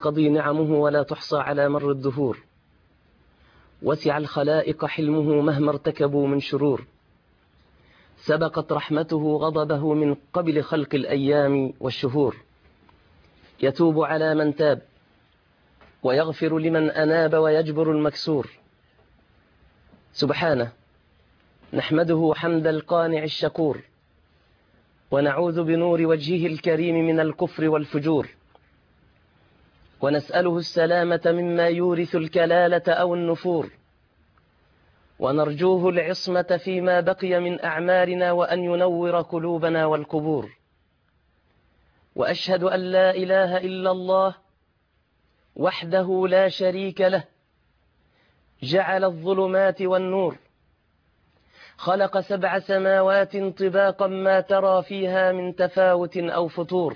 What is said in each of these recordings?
قضي نعمه ولا تحصى على مر الدهور وسع الخلائق حلمه مهما ارتكبوا من شرور سبقت رحمته غضبه من قبل خلق الأيام والشهور يتوب على من تاب ويغفر لمن أناب ويجبر المكسور سبحانه نحمده حمد القانع الشكور ونعوذ بنور وجهه الكريم من الكفر والفجور ونسأله السلامة مما يورث الكلالة أو النفور ونرجوه العصمة فيما بقي من أعمارنا وأن ينور قلوبنا والقبور وأشهد أن لا إله إلا الله وحده لا شريك له جعل الظلمات والنور خلق سبع سماوات طباقا ما ترى فيها من تفاوت أو فطور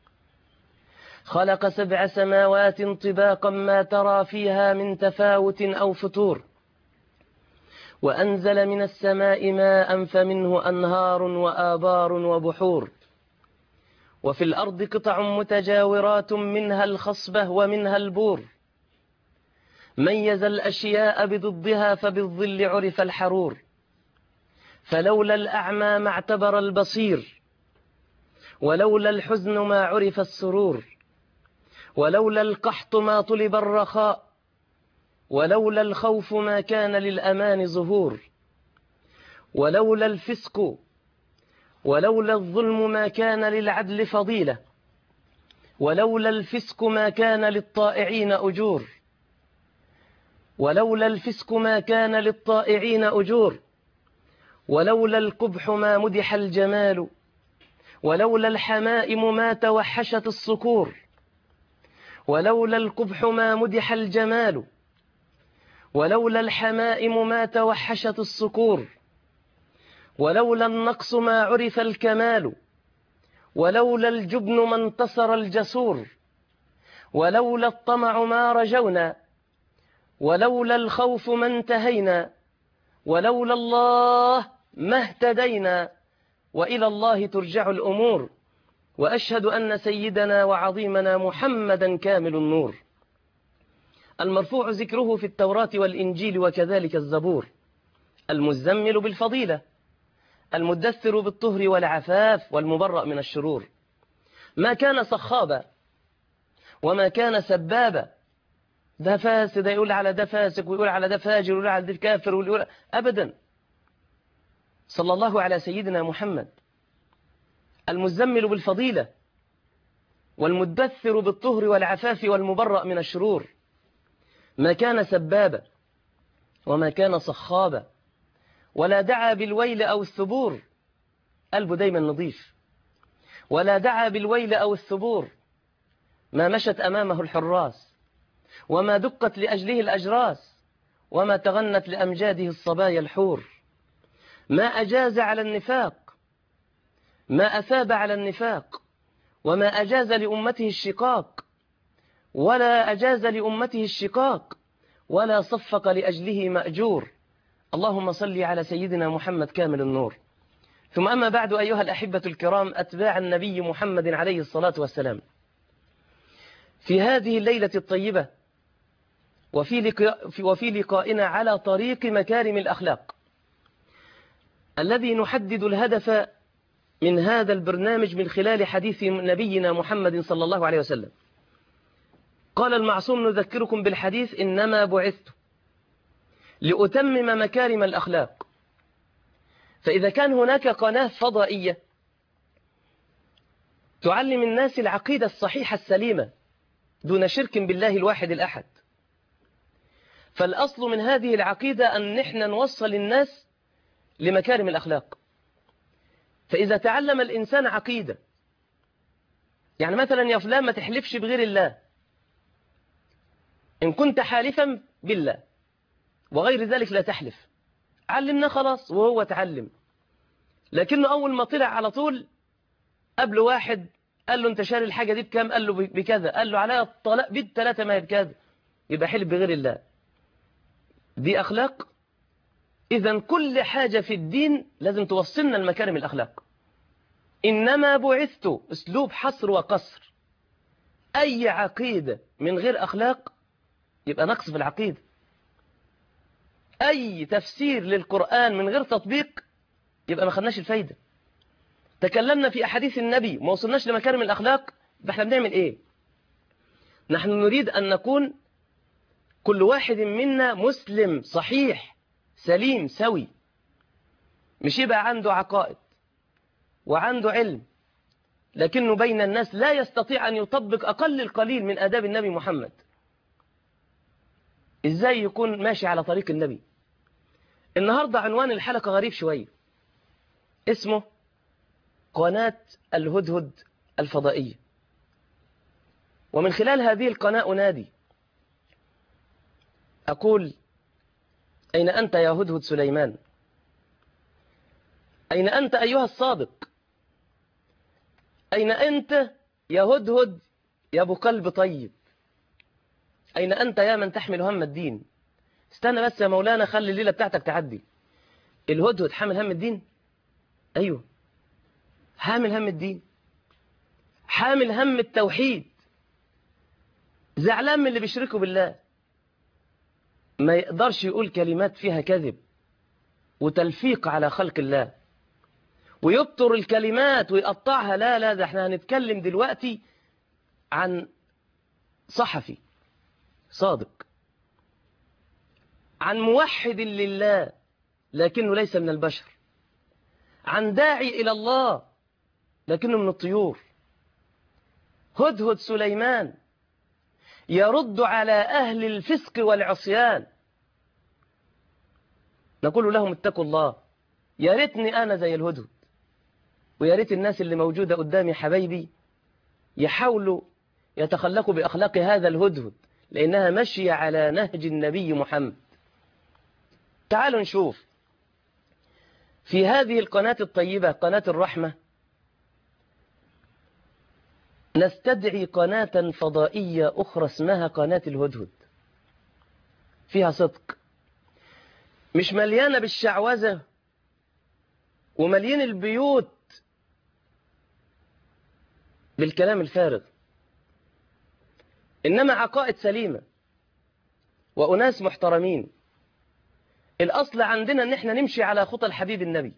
خلق سبع سماوات طباقا ما ترى فيها من تفاوت أو فطور وأنزل من السماء ماء فمنه أنهار وآبار وبحور وفي الأرض قطع متجاورات منها الخصبة ومنها البور ميز الأشياء بضدها فبالظل عرف الحرور فلولا الأعمى ما اعتبر البصير ولولا الحزن ما عرف السرور ولولا القحط ما طلب الرخاء ولولا الخوف ما كان للأمان ظهور ولولا الفسق ولولا الظلم ما كان للعدل فضيلة ولولا الفسق ما كان للطائعين أجور ولولا الفسق ما كان للطائعين أجور ولولا القبح ما مدح الجمال ولولا الحمائم ما توحشت الصكور ولولا القبح ما مدح الجمال ولولا الحمائم ما توحشت الصكور ولولا النقص ما عرف الكمال ولولا الجبن ما انتصر الجسور ولولا الطمع ما رجونا ولولا الخوف ما انتهينا ولولا الله ما اهتدينا وإلى الله ترجع الأمور وأشهد أن سيدنا وعظيمنا محمدا كامل النور المرفوع ذكره في التوراة والإنجيل وكذلك الزبور المزمل بالفضيلة المدثر بالطهر والعفاف والمبرأ من الشرور ما كان صخابا وما كان سبابا ده فاسد يقول على ده فاسق ويقول على ده فاجر ويقول على ده كافر ويقول أبدا صلى الله على سيدنا محمد المزمل بالفضيلة والمدثر بالطهر والعفاف والمبرأ من الشرور ما كان سبابا وما كان صخابا ولا دعا بالويل أو الثبور قلبه دايما نظيف ولا دعا بالويل أو الثبور ما مشت أمامه الحراس وما دقت لأجله الأجراس وما تغنت لأمجاده الصبايا الحور ما أجاز على النفاق ما أثاب على النفاق وما أجاز لأمته الشقاق ولا أجاز لأمته الشقاق ولا صفق لأجله مأجور اللهم صل على سيدنا محمد كامل النور ثم أما بعد أيها الأحبة الكرام أتباع النبي محمد عليه الصلاة والسلام في هذه الليلة الطيبة وفي, لقاء وفي لقائنا على طريق مكارم الأخلاق الذي نحدد الهدف من هذا البرنامج من خلال حديث نبينا محمد صلى الله عليه وسلم قال المعصوم نذكركم بالحديث إنما بعثت لأتمم مكارم الأخلاق فإذا كان هناك قناة فضائية تعلم الناس العقيدة الصحيحة السليمة دون شرك بالله الواحد الأحد فالأصل من هذه العقيدة أن نحن نوصل الناس لمكارم الأخلاق فإذا تعلم الإنسان عقيدة يعني مثلا يا فلان ما تحلفش بغير الله إن كنت حالفا بالله وغير ذلك لا تحلف علمنا خلاص وهو تعلم لكنه أول ما طلع على طول قبل واحد قال له انت شاري الحاجة دي بكام قال له بكذا قال له عليها الطلاق بالثلاثة ما هي بكذا يبقى حلف بغير الله دي أخلاق إذا كل حاجة في الدين لازم توصلنا المكارم الأخلاق إنما بعثت أسلوب حصر وقصر أي عقيدة من غير أخلاق يبقى نقص في العقيدة أي تفسير للقرآن من غير تطبيق يبقى ما خدناش الفايدة تكلمنا في أحاديث النبي ما وصلناش لمكارم الأخلاق يبقى احنا بنعمل إيه نحن نريد أن نكون كل واحد منا مسلم صحيح سليم سوي مش يبقى عنده عقائد وعنده علم لكنه بين الناس لا يستطيع أن يطبق أقل القليل من آداب النبي محمد إزاي يكون ماشي على طريق النبي النهاردة عنوان الحلقة غريب شوية اسمه قناة الهدهد الفضائية ومن خلال هذه القناة أنادي أقول أين أنت يا هدهد سليمان أين أنت أيها الصادق أين أنت يا هدهد يا أبو قلب طيب أين أنت يا من تحمل هم الدين استنى بس يا مولانا خلي الليلة بتاعتك تعدي الهدهد حامل هم الدين أيوه حامل هم الدين حامل هم التوحيد زعلان من اللي بيشركوا بالله ما يقدرش يقول كلمات فيها كذب وتلفيق على خلق الله ويبطر الكلمات ويقطعها لا لا ده احنا هنتكلم دلوقتي عن صحفي صادق عن موحد لله لكنه ليس من البشر عن داعي إلى الله لكنه من الطيور هدهد سليمان يرد على أهل الفسق والعصيان نقول لهم اتقوا الله يا ريتني أنا زي الهدهد ويا ريت الناس اللي موجودة قدامي حبايبي يحاولوا يتخلقوا بأخلاق هذا الهدهد لأنها ماشية على نهج النبي محمد تعالوا نشوف في هذه القناة الطيبة قناة الرحمة نستدعي قناة فضائية أخرى اسمها قناة الهدهد فيها صدق مش مليانة بالشعوذة ومليان البيوت بالكلام الفارغ إنما عقائد سليمة وأناس محترمين الأصل عندنا أن احنا نمشي على خطى الحبيب النبي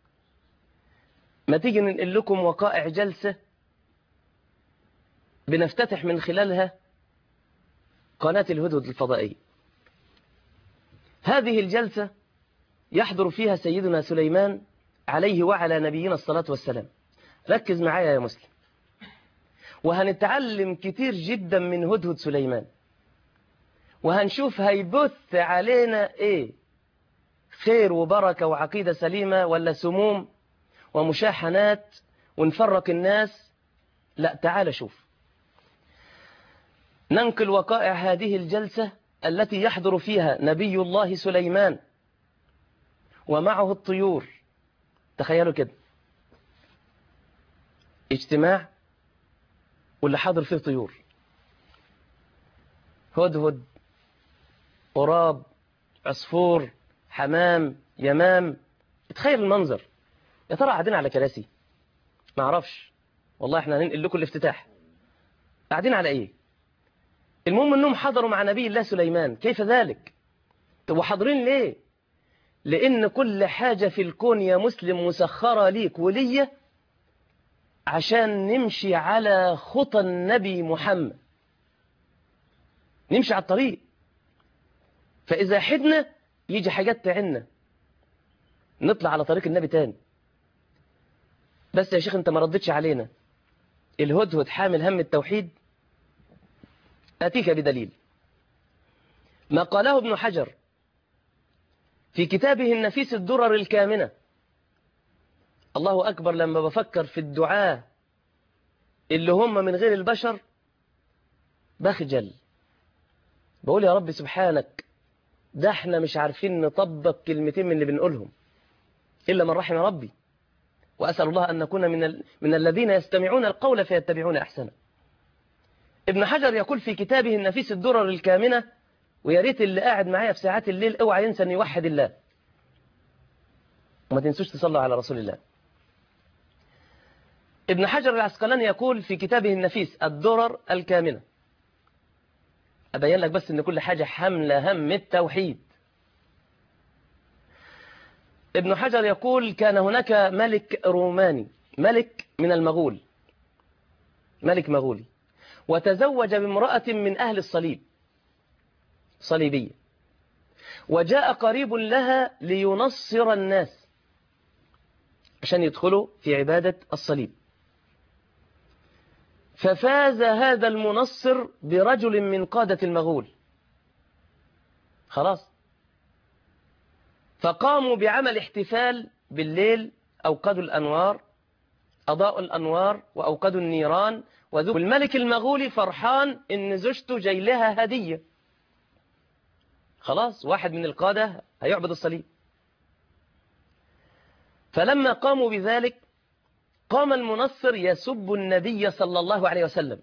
ما تيجي ننقل لكم وقائع جلسة بنفتتح من خلالها قناة الهدهد الفضائية هذه الجلسة يحضر فيها سيدنا سليمان عليه وعلى نبينا الصلاة والسلام ركز معايا يا مسلم وهنتعلم كتير جدا من هدهد سليمان وهنشوف هيبث علينا ايه خير وبركة وعقيدة سليمة ولا سموم ومشاحنات ونفرق الناس لا تعال شوف ننقل وقائع هذه الجلسة التي يحضر فيها نبي الله سليمان ومعه الطيور تخيلوا كده اجتماع واللي حاضر فيه طيور هدهد غراب عصفور حمام يمام تخيل المنظر يا ترى قاعدين على كراسي ما اعرفش والله احنا هننقل لكم الافتتاح قاعدين على ايه المهم انهم حضروا مع نبي الله سليمان كيف ذلك طب وحاضرين ليه لان كل حاجة في الكون يا مسلم مسخرة ليك وليا عشان نمشي على خطى النبي محمد نمشي على الطريق فإذا حدنا يجي حاجات تعنا نطلع على طريق النبي تاني بس يا شيخ انت ما ردتش علينا الهدهد حامل هم التوحيد أتيك بدليل ما قاله ابن حجر في كتابه النفيس الدرر الكامنة الله أكبر لما بفكر في الدعاء اللي هم من غير البشر بخجل بقول يا رب سبحانك ده احنا مش عارفين نطبق كلمتين من اللي بنقولهم إلا من رحم ربي وأسأل الله أن نكون من, ال... من الذين يستمعون القول فيتبعون أحسنه ابن حجر يقول في كتابه النفيس الدرر الكامنة ويا ريت اللي قاعد معايا في ساعات الليل اوعى ينسى ان يوحد الله وما تنسوش تصلوا على رسول الله ابن حجر العسقلاني يقول في كتابه النفيس الدرر الكامنة أبين لك بس إن كل حاجة حملة هم التوحيد ابن حجر يقول كان هناك ملك روماني ملك من المغول ملك مغولي وتزوج بامرأة من أهل الصليب صليبية وجاء قريب لها لينصر الناس عشان يدخلوا في عبادة الصليب ففاز هذا المنصر برجل من قادة المغول خلاص فقاموا بعمل احتفال بالليل أوقدوا الأنوار أضاءوا الأنوار وأوقدوا النيران والملك المغولي فرحان إن زوجته جاي لها هدية خلاص واحد من القادة هيعبد الصليب فلما قاموا بذلك قام المنصر يسب النبي صلى الله عليه وسلم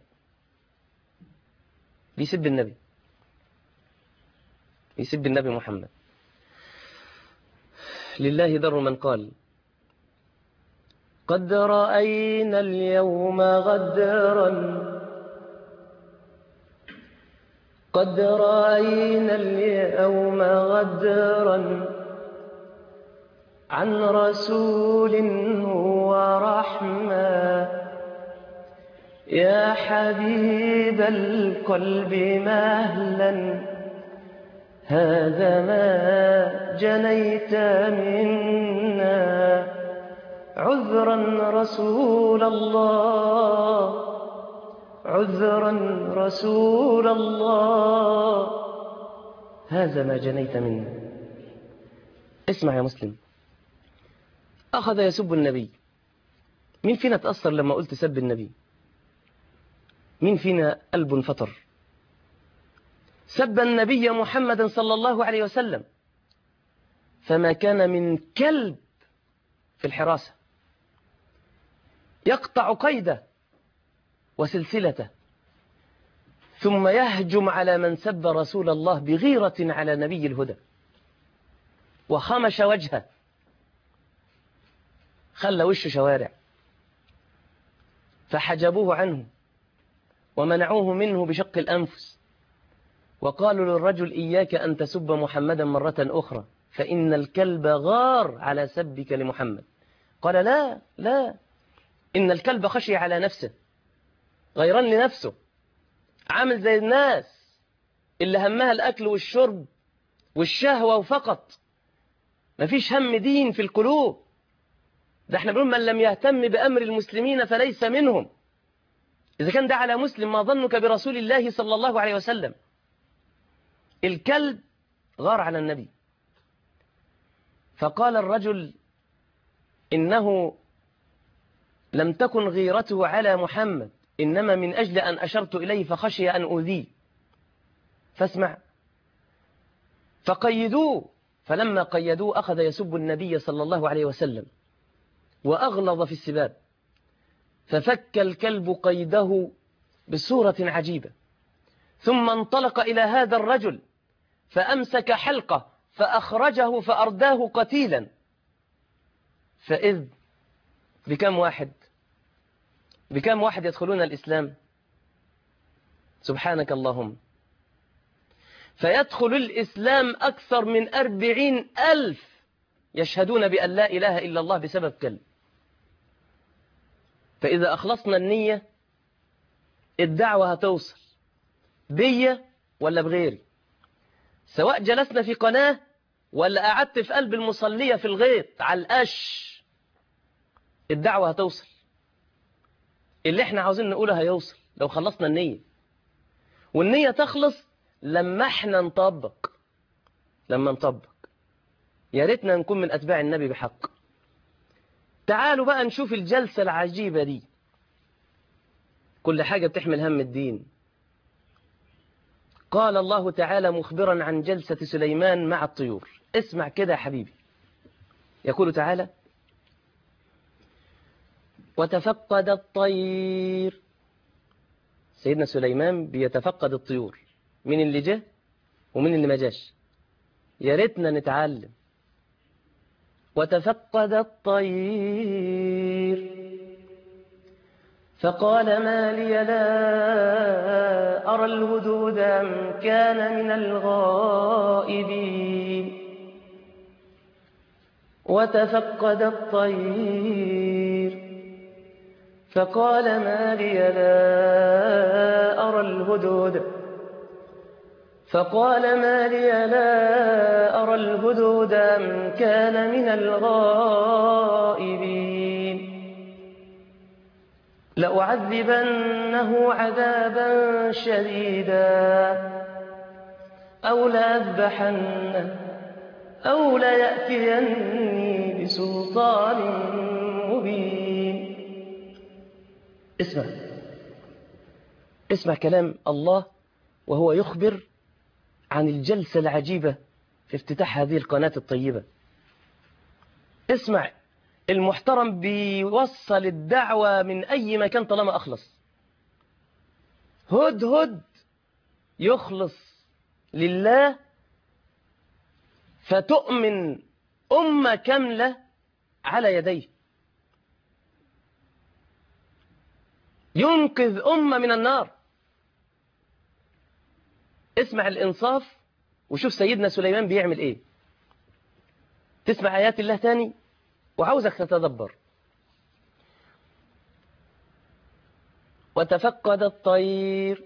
بيسب النبي بيسب النبي محمد لله در من قال قد رأينا اليوم غدرا قد رأينا اليوم غدرا عن رسول هو رحمة يا حبيب القلب مهلا هذا ما جنيت منا عذرا رسول الله عذرا رسول الله هذا ما جنيت منا اسمع يا مسلم أخذ يسب النبي مين فينا تأثر لما قلت سب النبي مين فينا قلب فطر سب النبي محمد صلى الله عليه وسلم فما كان من كلب في الحراسة يقطع قيده وسلسلته ثم يهجم على من سب رسول الله بغيرة على نبي الهدى وخمش وجهه خلى وشه شوارع فحجبوه عنه ومنعوه منه بشق الأنفس وقالوا للرجل إياك أن تسب محمدا مرة أخرى فإن الكلب غار على سبك لمحمد قال لا لا إن الكلب خشي على نفسه غيران لنفسه عامل زي الناس اللي همها الأكل والشرب والشهوة وفقط مفيش هم دين في القلوب ده احنا بنقول من لم يهتم بأمر المسلمين فليس منهم إذا كان ده على مسلم ما ظنك برسول الله صلى الله عليه وسلم الكلب غار على النبي فقال الرجل إنه لم تكن غيرته على محمد إنما من أجل أن أشرت إليه فخشي أن أوذيه فاسمع فقيدوه فلما قيدوه أخذ يسب النبي صلى الله عليه وسلم وأغلظ في السباب ففك الكلب قيده بصورة عجيبة ثم انطلق إلى هذا الرجل فأمسك حلقة فأخرجه فأرداه قتيلا فإذ بكم واحد بكم واحد يدخلون الإسلام سبحانك اللهم فيدخل الإسلام أكثر من أربعين ألف يشهدون بأن لا إله إلا الله بسبب كلب فإذا أخلصنا النية الدعوة هتوصل بيا ولا بغيري سواء جلسنا في قناة ولا قعدت في قلب المصلية في الغيط على القش الدعوة هتوصل اللي احنا عاوزين نقوله هيوصل لو خلصنا النية والنية تخلص لما احنا نطبق لما نطبق يا ريتنا نكون من أتباع النبي بحق تعالوا بقى نشوف الجلسة العجيبة دي كل حاجة بتحمل هم الدين قال الله تعالى مخبرا عن جلسة سليمان مع الطيور اسمع كده يا حبيبي يقول تعالى وتفقد الطير سيدنا سليمان بيتفقد الطيور مين اللي جه ومين اللي ما جاش يا ريتنا نتعلم وتفقد الطير فقال ما لي لا أرى الهدود أم كان من الغائبين وتفقد الطير فقال ما لي لا أرى الهدود فقال ما لي لا أرى الهدود أم كان من الغائبين لأعذبنه عذابا شديدا أو لأذبحنه أو ليأتيني بسلطان مبين اسمع اسمع كلام الله وهو يخبر عن الجلسة العجيبة في افتتاح هذه القناة الطيبة اسمع المحترم بيوصل الدعوة من أي مكان طالما أخلص هد هد يخلص لله فتؤمن أمة كاملة على يديه ينقذ أمة من النار اسمع الإنصاف وشوف سيدنا سليمان بيعمل إيه تسمع آيات الله تاني وعاوزك تتدبر وتفقد الطير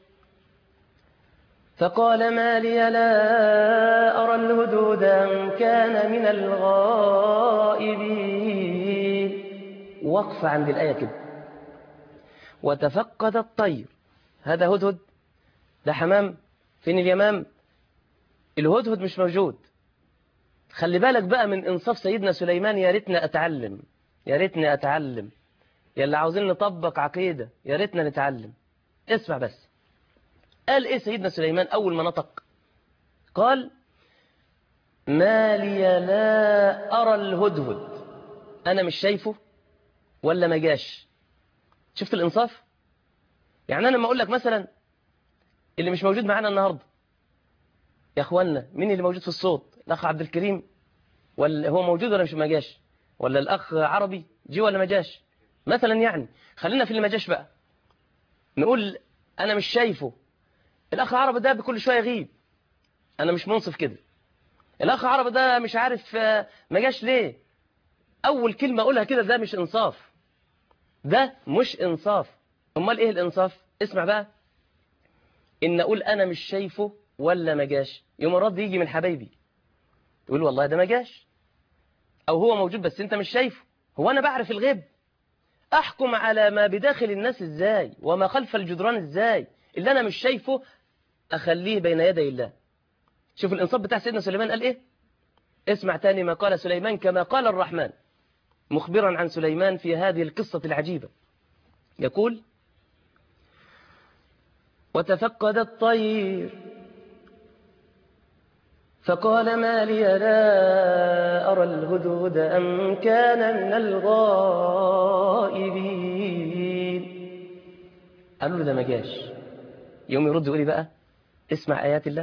فقال ما لي لا أرى الهدود أم كان من الغائبين وقف عند الآية كده وتفقد الطير هذا هدهد ده حمام فين اليمام الهدهد مش موجود خلي بالك بقى من انصاف سيدنا سليمان يا ريتنا اتعلم يا ريتني اتعلم يا اللي عاوزين نطبق عقيده يا ريتنا نتعلم اسمع بس قال ايه سيدنا سليمان اول ما نطق قال ما لي لا ارى الهدهد انا مش شايفه ولا ما جاش شفت الانصاف يعني انا لما اقول لك مثلا اللي مش موجود معانا النهارده يا اخوانا مين اللي موجود في الصوت الاخ عبد الكريم ولا هو موجود ولا مش ما جاش ولا الاخ عربي جه ولا ما جاش مثلا يعني خلينا في اللي ما جاش بقى نقول انا مش شايفه الاخ عربي ده بكل شويه يغيب انا مش منصف كده الاخ عربي ده مش عارف ما جاش ليه اول كلمه اقولها كده ده مش انصاف ده مش انصاف امال ايه الانصاف اسمع بقى ان اقول انا مش شايفه ولا ما جاش يوم الرد يجي من حبايبي يقول والله ده ما جاش او هو موجود بس انت مش شايفه هو انا بعرف الغيب احكم على ما بداخل الناس ازاي وما خلف الجدران ازاي اللي انا مش شايفه اخليه بين يدي الله شوف الانصاف بتاع سيدنا سليمان قال ايه اسمع تاني ما قال سليمان كما قال الرحمن مخبرا عن سليمان في هذه القصة العجيبة يقول وتفقد الطير فقال ما لي لا أرى الهدود أم كان من الغائبين قالوا له ده ما جاش يوم يرد يقول بقى اسمع آيات الله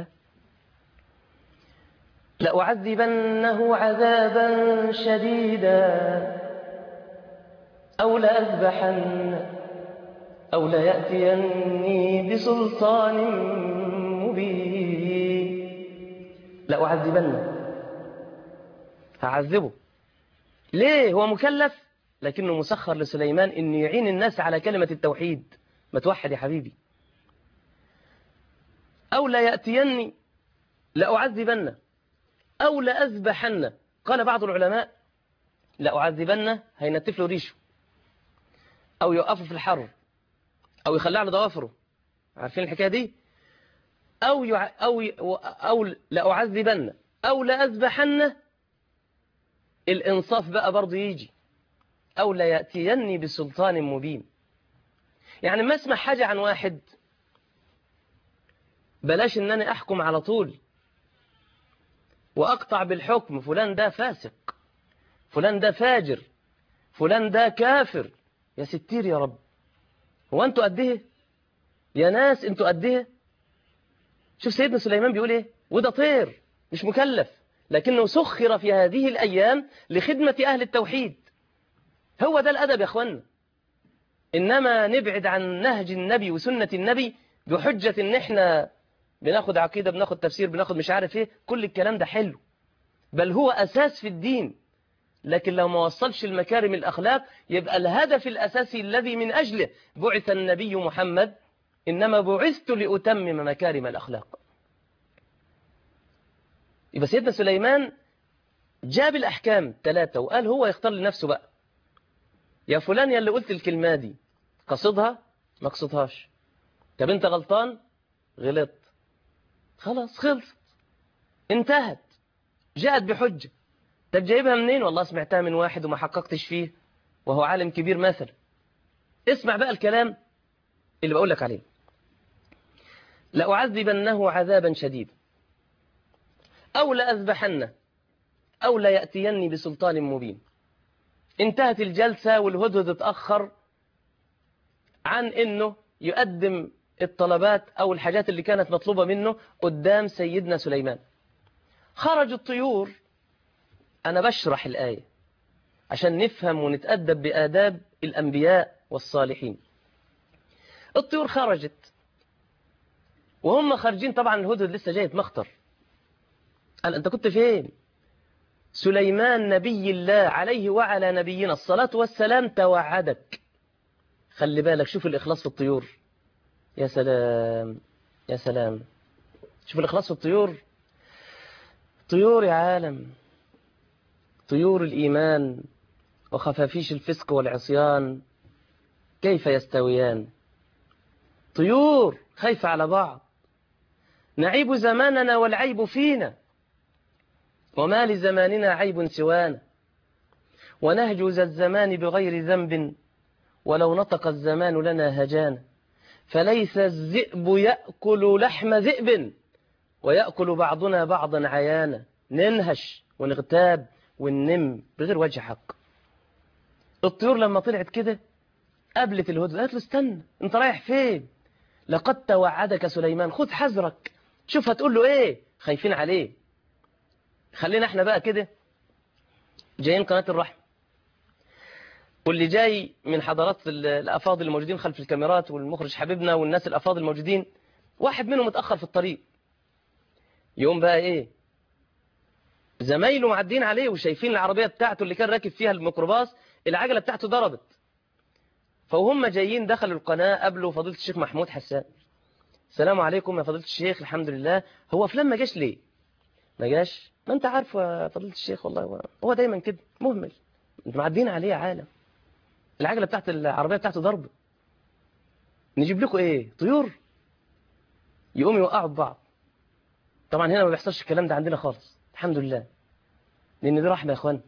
لأعذبنه عذابا شديدا أو لأذبحن أو ليأتيني بسلطان مبين لأعذبنه هعذبه ليه هو مكلف لكنه مسخر لسليمان أن يعين الناس على كلمة التوحيد ما توحد يا حبيبي أو ليأتيني لأعذبنه أو لأذبحن قال بعض العلماء لأعذبن هينتف له ريشه أو يوقفه في الحر أو يخلع له ضوافره عارفين الحكاية دي أو يع... أو ي... أو لأعذبن أو لأذبحن الإنصاف بقى برضه يجي أو لا يأتيني بسلطان مبين يعني ما اسمع حاجة عن واحد بلاش ان انا احكم على طول واقطع بالحكم فلان ده فاسق فلان ده فاجر فلان ده كافر يا ستير يا رب هو انتوا قده يا ناس انتوا قده شوف سيدنا سليمان بيقول ايه وده طير مش مكلف لكنه سخر في هذه الايام لخدمة اهل التوحيد هو ده الادب يا اخوانا إنما نبعد عن نهج النبي وسنة النبي بحجة إن إحنا بناخد عقيدة بناخد تفسير بناخد مش عارف إيه كل الكلام ده حلو بل هو أساس في الدين لكن لو ما وصلش المكارم الأخلاق يبقى الهدف الأساسي الذي من أجله بعث النبي محمد إنما بعثت لأتمم مكارم الأخلاق يبقى سيدنا سليمان جاب الأحكام ثلاثة وقال هو يختار لنفسه بقى يا فلان يا اللي قلت الكلمة دي قصدها ما قصدهاش طب انت غلطان غلط خلاص خلصت انتهت جاءت بحجة طب جايبها منين والله سمعتها من واحد وما حققتش فيه وهو عالم كبير مثلا اسمع بقى الكلام اللي بقول لك عليه لأعذبنه عذابا شديدا أو لأذبحنه أو ليأتيني بسلطان مبين انتهت الجلسة والهدهد اتأخر عن أنه يقدم الطلبات أو الحاجات اللي كانت مطلوبة منه قدام سيدنا سليمان خرج الطيور أنا بشرح الآية عشان نفهم ونتأدب بآداب الأنبياء والصالحين الطيور خرجت وهم خارجين طبعا الهدهد لسه جاي مخطر قال أنت كنت فين سليمان نبي الله عليه وعلى نبينا الصلاة والسلام توعدك خلي بالك شوف الإخلاص في الطيور يا سلام يا سلام شوف الإخلاص في الطيور طيور يا عالم طيور الإيمان وخفافيش الفسق والعصيان كيف يستويان طيور خايفة على بعض نعيب زماننا والعيب فينا وما لزماننا عيب سوانا ونهجز الزمان بغير ذنب ولو نطق الزمان لنا هجانا فليس الذئب يأكل لحم ذئب ويأكل بعضنا بعضا عيانا ننهش ونغتاب وننم بغير وجه حق الطيور لما طلعت كده قابلت الهدهد قالت له استنى انت رايح فين لقد توعدك سليمان خذ حذرك شوف هتقول له ايه خايفين عليه خلينا احنا بقى كده جايين قناة الرحمة واللي جاي من حضرات الأفاضل الموجودين خلف الكاميرات والمخرج حبيبنا والناس الأفاضل الموجودين واحد منهم متأخر في الطريق يوم بقى ايه زمايله معدين عليه وشايفين العربية بتاعته اللي كان راكب فيها الميكروباص العجلة بتاعته ضربت فهم جايين دخلوا القناة قبلوا فضيلة الشيخ محمود حسان السلام عليكم يا فضيلة الشيخ الحمد لله هو فلان ما جاش ليه ما جاش ما انت عارف يا فضيلة الشيخ والله هو دايما كده مهمل انت معدين عليه يا عالم العجلة بتاعت العربية بتاعته ضرب نجيب لكم ايه طيور يقوم يوقعوا ببعض طبعا هنا ما بيحصلش الكلام ده عندنا خالص الحمد لله لان دي رحمة يا اخوان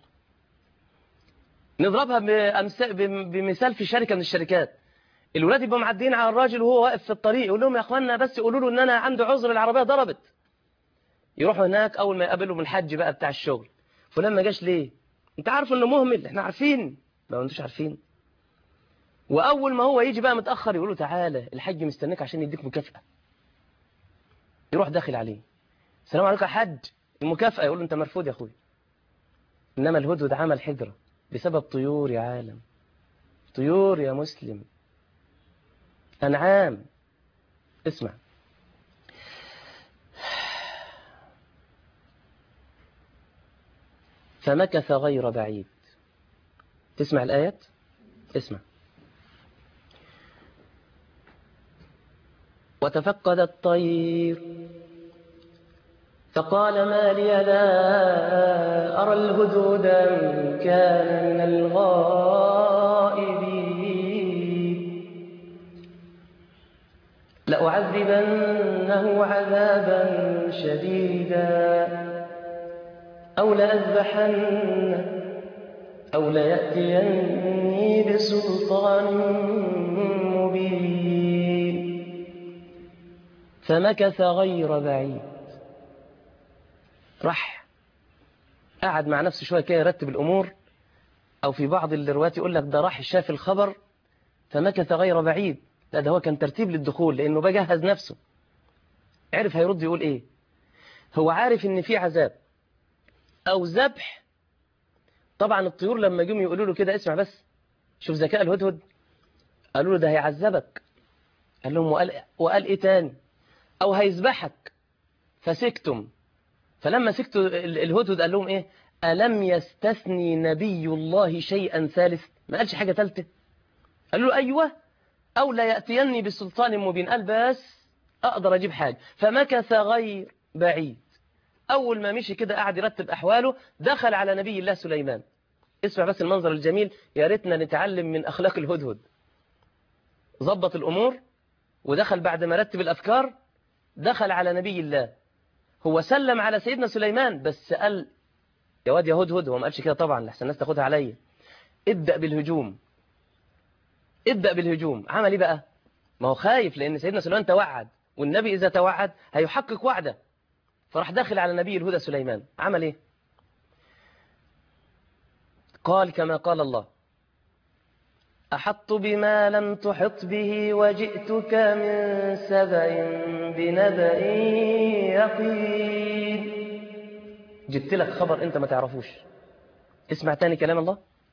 نضربها بمثال في شركة من الشركات الولاد يبقوا معديين على الراجل وهو واقف في الطريق يقول لهم يا اخوانا بس يقولوا له ان انا عندي عذر العربية ضربت يروحوا هناك اول ما يقابلهم الحج بقى بتاع الشغل فلان ما جاش ليه انت عارف انه مهمل احنا عارفين ما انتوش عارفين واول ما هو يجي بقى متاخر يقولوا تعالى الحج مستنيك عشان يديك مكافاه يروح داخل عليه السلام عليكم يا حج المكافاه يقول له انت مرفوض يا اخوي انما الهدهد عمل حجره بسبب طيور يا عالم طيور يا مسلم انعام اسمع فمكث غير بعيد تسمع الآيات اسمع وتفقد الطير فقال ما لي لا أرى الهدود أم كان من الغائبين لأعذبنه عذابا شديدا أو لأذبحنه أو ليأتيني بسلطان مبين فمكث غير بعيد راح قعد مع نفسه شوية كده يرتب الأمور أو في بعض الروايات يقول لك ده راح شاف الخبر فمكث غير بعيد لا ده هو كان ترتيب للدخول لأنه بجهز نفسه عرف هيرد يقول إيه هو عارف إن في عذاب أو ذبح طبعا الطيور لما جم يقولوا له كده اسمع بس شوف ذكاء الهدهد قالوا له ده هيعذبك قال لهم وقال, وقال ايه تاني او هيذبحك فسكتم فلما سكتوا الهدهد قال لهم ايه ألم يستثني نبي الله شيئا ثالث ما قالش حاجة ثالثة قالوا له أيوة أو لا يأتيني بسلطان مبين قال بس أقدر أجيب حاجة فمكث غير بعيد أول ما مشي كده قاعد يرتب أحواله دخل على نبي الله سليمان اسمع بس المنظر الجميل يا ريتنا نتعلم من أخلاق الهدهد ظبط الأمور ودخل بعد ما رتب الأفكار دخل على نبي الله هو سلم على سيدنا سليمان بس قال يا واد يا هدهد هو ما قالش كده طبعا لحسن الناس تاخدها عليا ابدأ بالهجوم ابدأ بالهجوم عمل ايه بقى ما هو خايف لأن سيدنا سليمان توعد والنبي إذا توعد هيحقق وعده فراح داخل على نبي الهدى سليمان عمل ايه قال كما قال الله أحط بما لم تحط به وجئتك من سبأ بنبأ يقين جبت لك خبر انت ما تعرفوش اسمع تاني كلام الله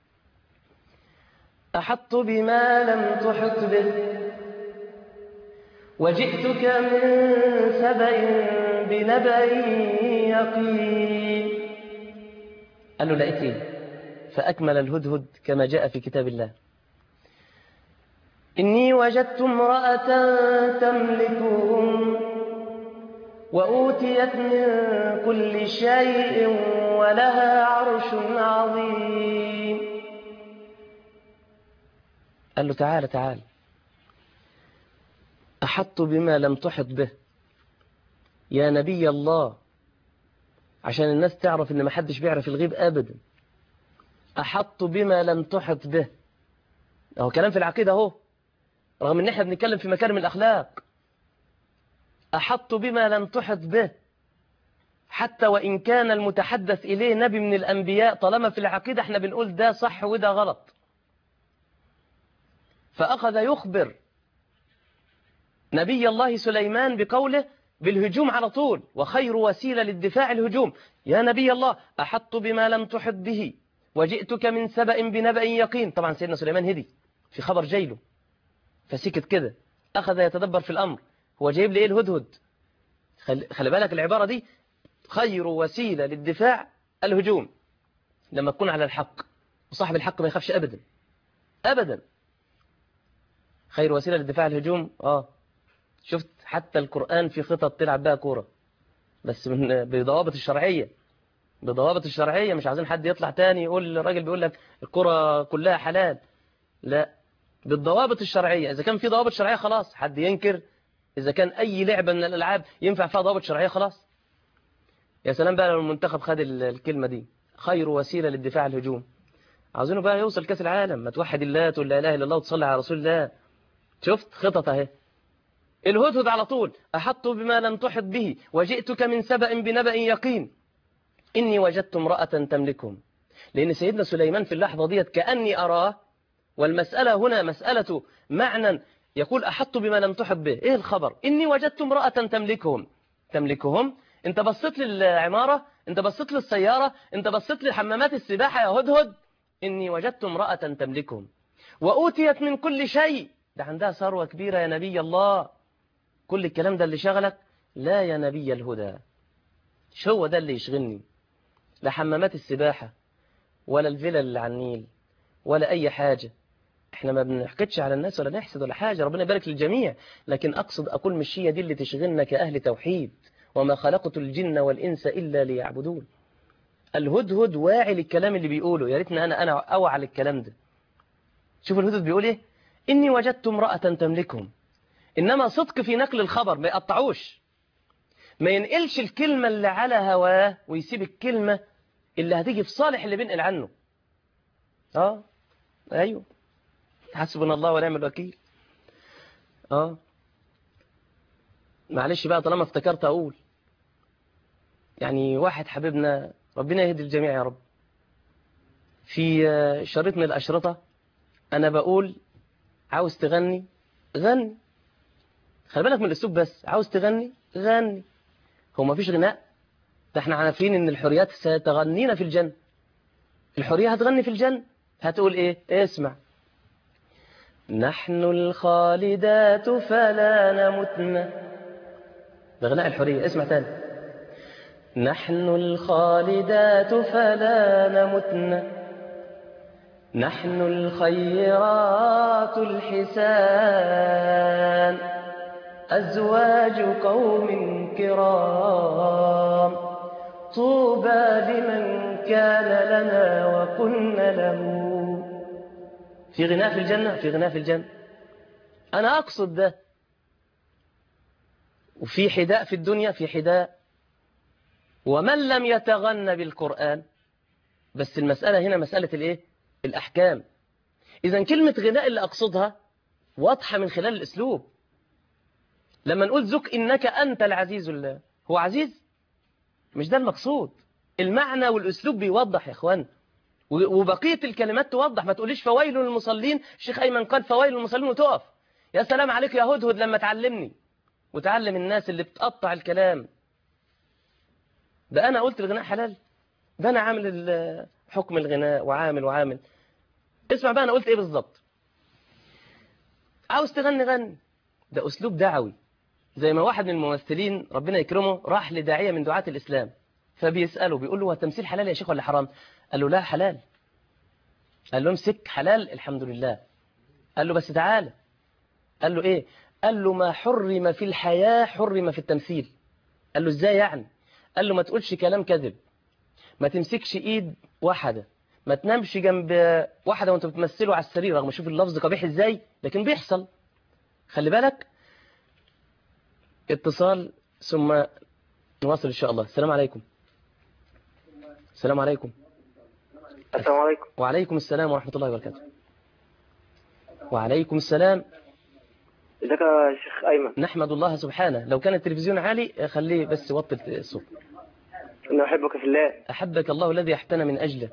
أحط بما لم تحط به وجئتك من سبأ بنبأ يقين قال له لقيت ايه فأكمل الهدهد كما جاء في كتاب الله إني وجدت امرأة تملكهم وأوتيت من كل شيء ولها عرش عظيم قال له تعال تعال أحط بما لم تحط به يا نبي الله عشان الناس تعرف ان ما حدش بيعرف الغيب ابدا احط بما لم تحط به اهو كلام في العقيده اهو رغم ان احنا بنتكلم في مكارم الاخلاق احط بما لم تحط به حتى وان كان المتحدث اليه نبي من الانبياء طالما في العقيده احنا بنقول ده صح وده غلط فاخذ يخبر نبي الله سليمان بقوله بالهجوم على طول وخير وسيلة للدفاع الهجوم يا نبي الله أحط بما لم تحط به وجئتك من سبأ بنبأ يقين طبعا سيدنا سليمان هدي في خبر جايله فسكت كده أخذ يتدبر في الأمر هو جايب لي إيه الهدهد خلي, خلي بالك العبارة دي خير وسيلة للدفاع الهجوم لما تكون على الحق وصاحب الحق ما يخافش أبدا أبدا خير وسيلة للدفاع الهجوم آه شفت حتى القرآن في خطط تلعب بها كورة بس من بضوابط الشرعية بضوابط الشرعية مش عايزين حد يطلع تاني يقول الراجل بيقول لك الكرة كلها حلال لا بالضوابط الشرعية إذا كان في ضوابط شرعية خلاص حد ينكر إذا كان أي لعبة من الألعاب ينفع فيها ضوابط شرعية خلاص يا سلام بقى لو المنتخب خد الكلمة دي خير وسيلة للدفاع الهجوم عاوزينه بقى يوصل كاس العالم ما توحد الله تقول لا إله إلا الله وتصلي على رسول الله شفت خطط اهي الهدهد على طول أحط بما لم تحط به وجئتك من سبأ بنبأ يقين إني وجدت امرأة تملكهم لأن سيدنا سليمان في اللحظة ديت كأني أراه والمسألة هنا مسألة معنى يقول أحط بما لم تحط به إيه الخبر إني وجدت امرأة تملكهم تملكهم أنت بصيت للعمارة أنت بصيت للسيارة أنت بصيت لحمامات السباحة يا هدهد إني وجدت امرأة تملكهم وأوتيت من كل شيء ده عندها ثروة كبيرة يا نبي الله كل الكلام ده اللي شغلك لا يا نبي الهدى مش هو ده اللي يشغلني لا حمامات السباحة ولا الفيلا اللي على النيل ولا أي حاجة احنا ما بنحكتش على الناس ولا نحسد ولا حاجة ربنا يبارك للجميع لكن أقصد أقول مش هي دي اللي تشغلنا كأهل توحيد وما خلقت الجن والإنس إلا ليعبدون الهدهد واعي للكلام اللي بيقوله يا ريتنا أنا أنا أوعى للكلام ده شوف الهدهد بيقول إيه إني وجدت امرأة تملكهم إنما صدق في نقل الخبر ما يقطعوش ما ينقلش الكلمة اللي على هواه ويسيب الكلمة اللي هتيجي في صالح اللي بينقل عنه اه ايوه حسبنا الله ونعم الوكيل اه معلش بقى طالما افتكرت اقول يعني واحد حبيبنا ربنا يهدي الجميع يا رب في شريط من الأشرطة أنا بقول عاوز تغني غني خلي بالك من الأسلوب بس عاوز تغني غني هو ما فيش غناء ده احنا عارفين ان الحريات ستغنينا في الجنة الحرية هتغني في الجنة هتقول ايه اسمع نحن الخالدات فلا نمتن ده غناء الحرية اسمع تاني نحن الخالدات فلا نمتن نحن الخيرات الحسان أزواج قوم كرام طوبى لمن كان لنا وكنا له في غناء في الجنة في غناء في الجنة أنا أقصد ده وفي حداء في الدنيا في حداء ومن لم يتغنى بالقرآن بس المسألة هنا مسألة الإيه؟ الأحكام إذا كلمة غناء اللي أقصدها واضحة من خلال الأسلوب لما نقول زك إنك أنت العزيز الله هو عزيز مش ده المقصود المعنى والأسلوب بيوضح يا إخوان وبقية الكلمات توضح ما تقوليش فويل للمصلين الشيخ أيمن قال فويل للمصلين وتقف يا سلام عليك يا هدهد لما تعلمني وتعلم الناس اللي بتقطع الكلام ده أنا قلت الغناء حلال ده أنا عامل حكم الغناء وعامل وعامل اسمع بقى أنا قلت إيه بالظبط عاوز تغني غني ده أسلوب دعوي زي ما واحد من الممثلين ربنا يكرمه راح لداعية من دعاة الإسلام فبيسأله بيقول له هو التمثيل حلال يا شيخ ولا حرام قال له لا حلال قال له امسك حلال الحمد لله قال له بس تعالى قال له ايه قال له ما حرم في الحياة حرم في التمثيل قال له ازاي يعني قال له ما تقولش كلام كذب ما تمسكش ايد واحدة ما تنامش جنب واحدة وانت بتمثله على السرير رغم شوف اللفظ قبيح ازاي لكن بيحصل خلي بالك اتصال ثم نواصل ان شاء الله السلام عليكم السلام عليكم السلام عليكم وعليكم السلام ورحمة الله وبركاته وعليكم السلام ازيك يا شيخ ايمن نحمد الله سبحانه لو كان التلفزيون عالي خليه بس وطي الصوت انا احبك في الله أحبك الله الذي احتنى من أجله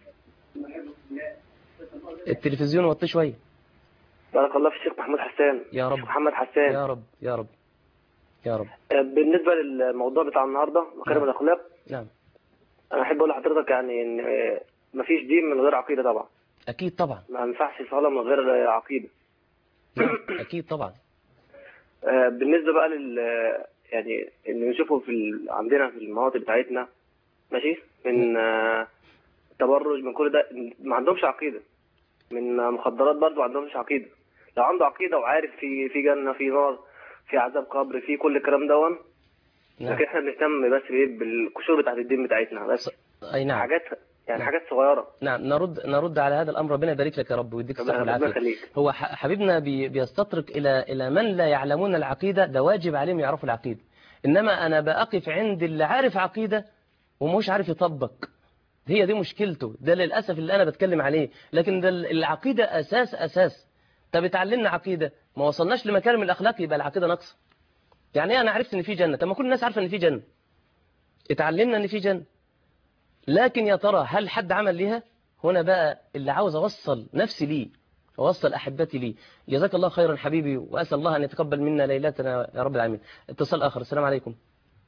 التلفزيون وطي شوية بارك الله في الشيخ محمود حسان يا رب الشيخ محمد حسان يا رب يا رب يا رب آه، بالنسبه للموضوع بتاع النهارده مكارم نعم. الاخلاق نعم انا احب اقول لحضرتك يعني ان آه، مفيش دين من غير عقيده طبعا أكيد طبعا ما ينفعش صلاه من غير آه، عقيده نعم. أكيد طبعا آه، بالنسبه بقى لل يعني اللي بنشوفه في ال... عندنا في المناطق بتاعتنا ماشي من آه، تبرج من كل ده ما عندهمش عقيده من آه، مخدرات برضه ما عندهمش عقيده لو عنده عقيده وعارف في في جنه في نار في عذاب قبر في كل الكلام دون نعم لكن احنا بنهتم بس بايه بالقشور بتاعت الدين بتاعتنا بس أي نعم حاجات يعني نعم. حاجات صغيره نعم نرد نرد على هذا الأمر ربنا يبارك لك يا رب ويديك الصحة ربنا والعافية يخليك هو ح- حبيبنا بي- بيستطرق إلى إلى من لا يعلمون العقيدة ده واجب عليهم يعرفوا العقيدة إنما أنا بقف عند اللي عارف عقيدة ومش عارف يطبق هي دي مشكلته ده للأسف اللي أنا بتكلم عليه لكن ده ال- العقيدة أساس أساس طب اتعلمنا عقيدة ما وصلناش لمكارم الأخلاق يبقى العقيدة ناقصة يعني إيه أنا عرفت إن في جنة طب ما كل الناس عارفة إن في جنة اتعلمنا إن في جنة لكن يا ترى هل حد عمل ليها هنا بقى اللي عاوز أوصل نفسي ليه أوصل أحبتي ليه جزاك الله خيرا حبيبي وأسأل الله أن يتقبل منا ليلتنا يا رب العالمين اتصال آخر السلام عليكم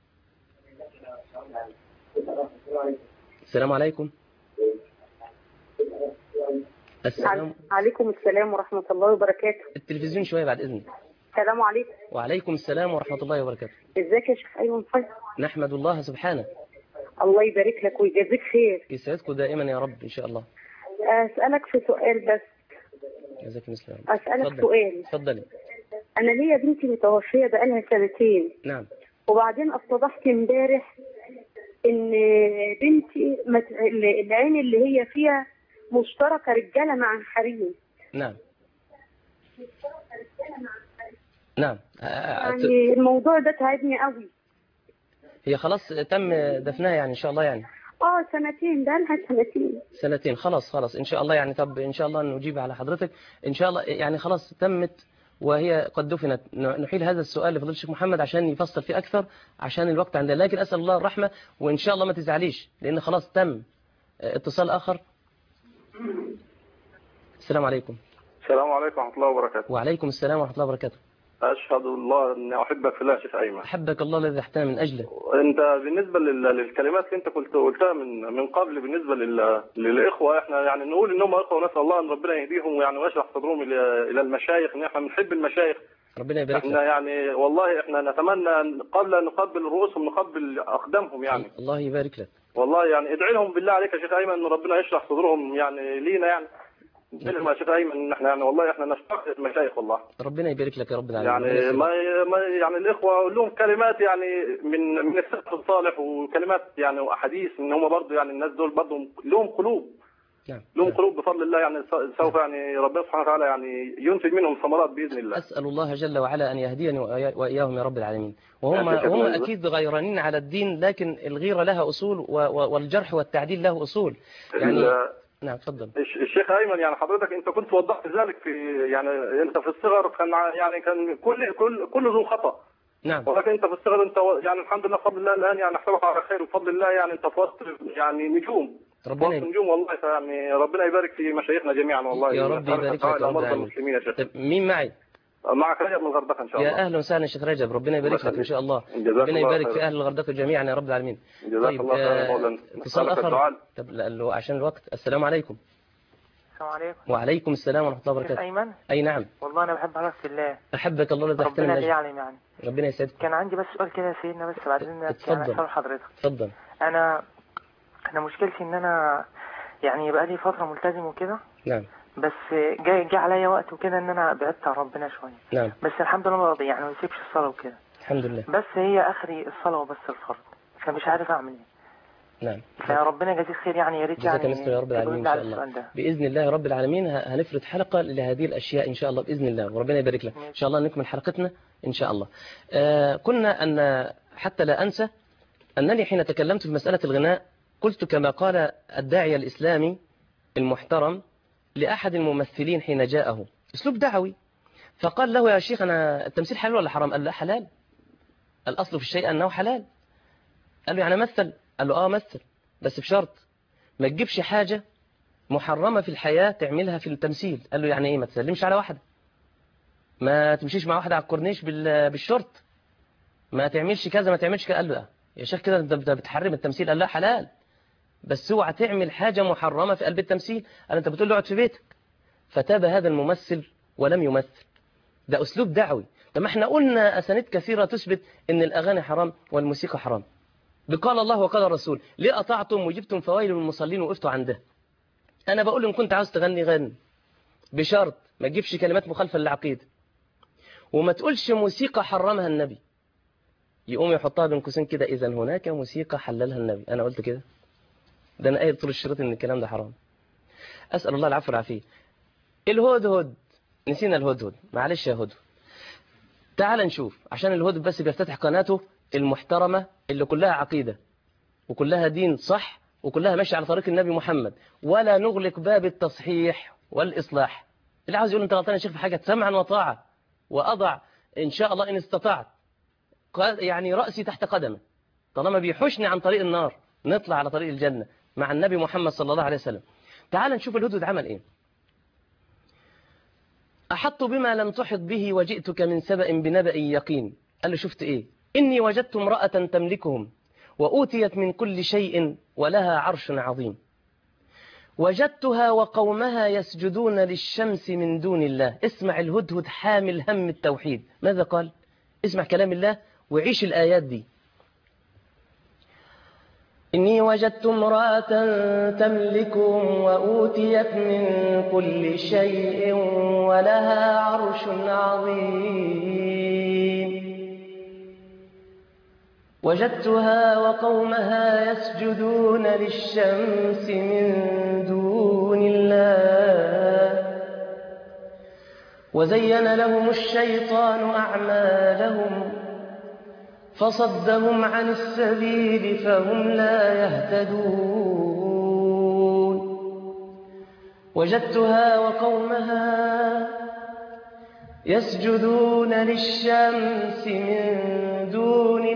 السلام عليكم السلام عليكم السلام ورحمة الله وبركاته التلفزيون شوية بعد إذنك السلام عليكم وعليكم السلام ورحمة الله وبركاته ازيك يا شيخ أيمن فيصل نحمد الله سبحانه الله يبارك لك ويجازيك خير يسعدكم دائما يا رب إن شاء الله أسألك في سؤال بس جزاك الله خيرا أسألك اتفضل. سؤال اتفضلي أنا ليا بنتي متوفية بقالها سنتين نعم وبعدين اتضحت امبارح إن بنتي مت... العين اللي هي فيها مشتركة رجالة مع حريم نعم نعم آه، آه، يعني الموضوع ده تعبني قوي هي خلاص تم دفنها يعني إن شاء الله يعني اه سنتين بقالها سنتين سنتين خلاص خلاص إن شاء الله يعني طب إن شاء الله نجيب على حضرتك إن شاء الله يعني خلاص تمت وهي قد دفنت ن- نحيل هذا السؤال لفضيلة الشيخ محمد عشان يفصل فيه أكثر عشان الوقت عندنا لكن أسأل الله الرحمة وإن شاء الله ما تزعليش لأن خلاص تم آه، اتصال آخر السلام عليكم السلام عليكم ورحمة الله وبركاته وعليكم السلام ورحمة الله وبركاته أشهد الله أني أحبك في الله يا شيخ أيمن أحبك الله الذي احتنا من أجله أنت بالنسبة لل- للكلمات اللي أنت قلت قلتها من من قبل بالنسبة لل- للإخوة إحنا يعني نقول إن هم إخوة ونسأل الله أن ربنا يهديهم ويعني ويشرح صدرهم إلى إلى المشايخ إن إحنا بنحب المشايخ ربنا يبارك إحنا لك يعني والله إحنا نتمنى أن قبل أن نقبل رؤوسهم نقبل أقدامهم يعني الله يبارك لك والله يعني ادعي لهم بالله عليك يا شيخ أيمن إن ربنا يشرح صدرهم يعني لينا يعني ادعي لهم يا شيخ أيمن إن إحنا يعني والله إحنا نفتقد المشايخ والله ربنا يبارك لك يا رب العالمين ربنا يعني يسلمك. ما ما يعني الاخوه اقول لهم كلمات يعني من من السلف الصالح وكلمات يعني واحاديث ان هم برضه يعني الناس دول برضه لهم قلوب نعم لهم قلوب بفضل الله يعني س- سوف يعني ربنا سبحانه وتعالى يعني ينتج منهم ثمرات باذن الله أسأل الله جل وعلا أن يهديني وإيا- وإياهم يا رب العالمين وهم يا شيخ هم الله. أكيد غيرانين على الدين لكن الغيرة لها أصول و- و- والجرح والتعديل له أصول يعني ال- نعم تفضل الش- الشيخ ايمن يعني حضرتك انت كنت وضحت ذلك في يعني انت في الصغر كان ع- يعني كان كل كل كل ذو خطا نعم ولكن انت في الصغر انت و- يعني الحمد لله بفضل الله الان يعني احسبك على خير بفضل الله يعني انت في وسط يعني نجوم ربنا وسط يبارك نجوم والله يعني ربنا يبارك في مشايخنا جميعا والله يا رب يبارك لك يا رب مرضى العالمين. المسلمين يا شيخ طيب مين معي معك رجب من الغردقه ان شاء يا الله أهلا وسهلا يا شيخ رجب ربنا يبارك لك إن شاء الله جزاك ربنا الله يبارك خيرا. في أهل الغردقة جميعا يا رب العالمين جزاك الله خيرا يا آه، مولانا اتصال نسألك آخر الدعاء. طب لا، لو- عشان الوقت السلام عليكم السلام عليكم وعليكم السلام ورحمة الله شيخ وبركاته أيمن أي نعم والله أنا بحب حضرتك في الله أحبك الله الذي احتنا ربنا من اللي أجله يعلم يعني ربنا يسعدك كان عندي بس سؤال كده يا سيدنا بس بعدين اتفضل. يعني أسأل حضرتك تفضل أنا أنا مشكلتي إن أنا يعني بقى لي فترة ملتزم وكده نعم بس جاي جه عليا وقت وكده إن أنا بعدت عن ربنا شوية نعم بس الحمد لله ما بقضي- يعني ما بسيبش الصلاة وكده الحمد لله بس هي آخري الصلاة وبس الفرض فمش عارف أعمل إيه نعم فربنا يجازيك خير يعني يا ريت جزاك يعني مثل يا رب العالمين إن تجاوبني شاء على الله السؤال ده بإذن الله يا رب العالمين ه- هنفرد حلقة لهذه الأشياء إن شاء الله بإذن الله وربنا يبارك لك إن شاء الله نكمل حلقتنا إن شاء الله آه كنا أن حتى لا أنسى أنني حين تكلمت في مسألة الغناء قلت كما قال الداعية الإسلامي المحترم لأحد الممثلين حين جاءه أسلوب دعوي فقال له يا شيخ أنا التمثيل حلال ولا حرام قال لا حلال الأصل في الشيء أنه حلال قال له يعني مثل قال له آه مثل بس بشرط ما تجيبش حاجة محرمة في الحياة تعملها في التمثيل قال له يعني ايه ما تسلمش على واحدة ما تمشيش مع واحدة على الكورنيش بال- بالشورت ما تعملش كذا ما تعملش كذا قال له لا يا شيخ كده انت بت- بتحرم التمثيل قال لا حلال بس اوعى تعمل حاجة محرمة في قلب التمثيل قال انت بتقول له اقعد في بيتك فتاب هذا الممثل ولم يمثل ده اسلوب دعوي طب ما احنا قلنا اسانيد كثيرة تثبت ان الاغاني حرام والموسيقى حرام بقال الله وقال الرسول ليه قطعتم وجبتم فويل للمصلين وقفتوا عنده انا بقول ان كنت عاوز تغني غني بشرط ما تجيبش كلمات مخالفه للعقيده وما تقولش موسيقى حرمها النبي يقوم يحطها بين قوسين كده اذا هناك موسيقى حللها النبي انا قلت كده ده انا قايل طول الشريط ان الكلام ده حرام اسال الله العفو والعافيه الهدهد نسينا الهدهد معلش يا هدهد تعال نشوف عشان الهدهد بس بيفتتح قناته المحترمه اللي كلها عقيده وكلها دين صح وكلها ماشية على طريق النبي محمد ولا نغلق باب التصحيح والإصلاح اللي عاوز يقول انت غلطان يا شيخ في حاجة سمعا وطاعة وأضع إن شاء الله إن استطعت ق- يعني رأسي تحت قدمه طالما بيحوشني عن طريق النار نطلع على طريق الجنة مع النبي محمد صلى الله عليه وسلم تعال نشوف الهدهد عمل إيه أحط بما لم تحط به وجئتك من سبأ بنبأ يقين قال له شفت إيه إني وجدت امرأة تملكهم وأوتيت من كل شيء ولها عرش عظيم وجدتها وقومها يسجدون للشمس من دون الله اسمع الهدهد حامل هم التوحيد ماذا قال اسمع كلام الله وعيش الآيات دي إني وجدت امرأة تملكهم وأوتيت من كل شيء ولها عرش عظيم وجدتها وقومها يسجدون للشمس من دون الله وزين لهم الشيطان أعمالهم فصدهم عن السبيل فهم لا يهتدون وجدتها وقومها يسجدون للشمس من دون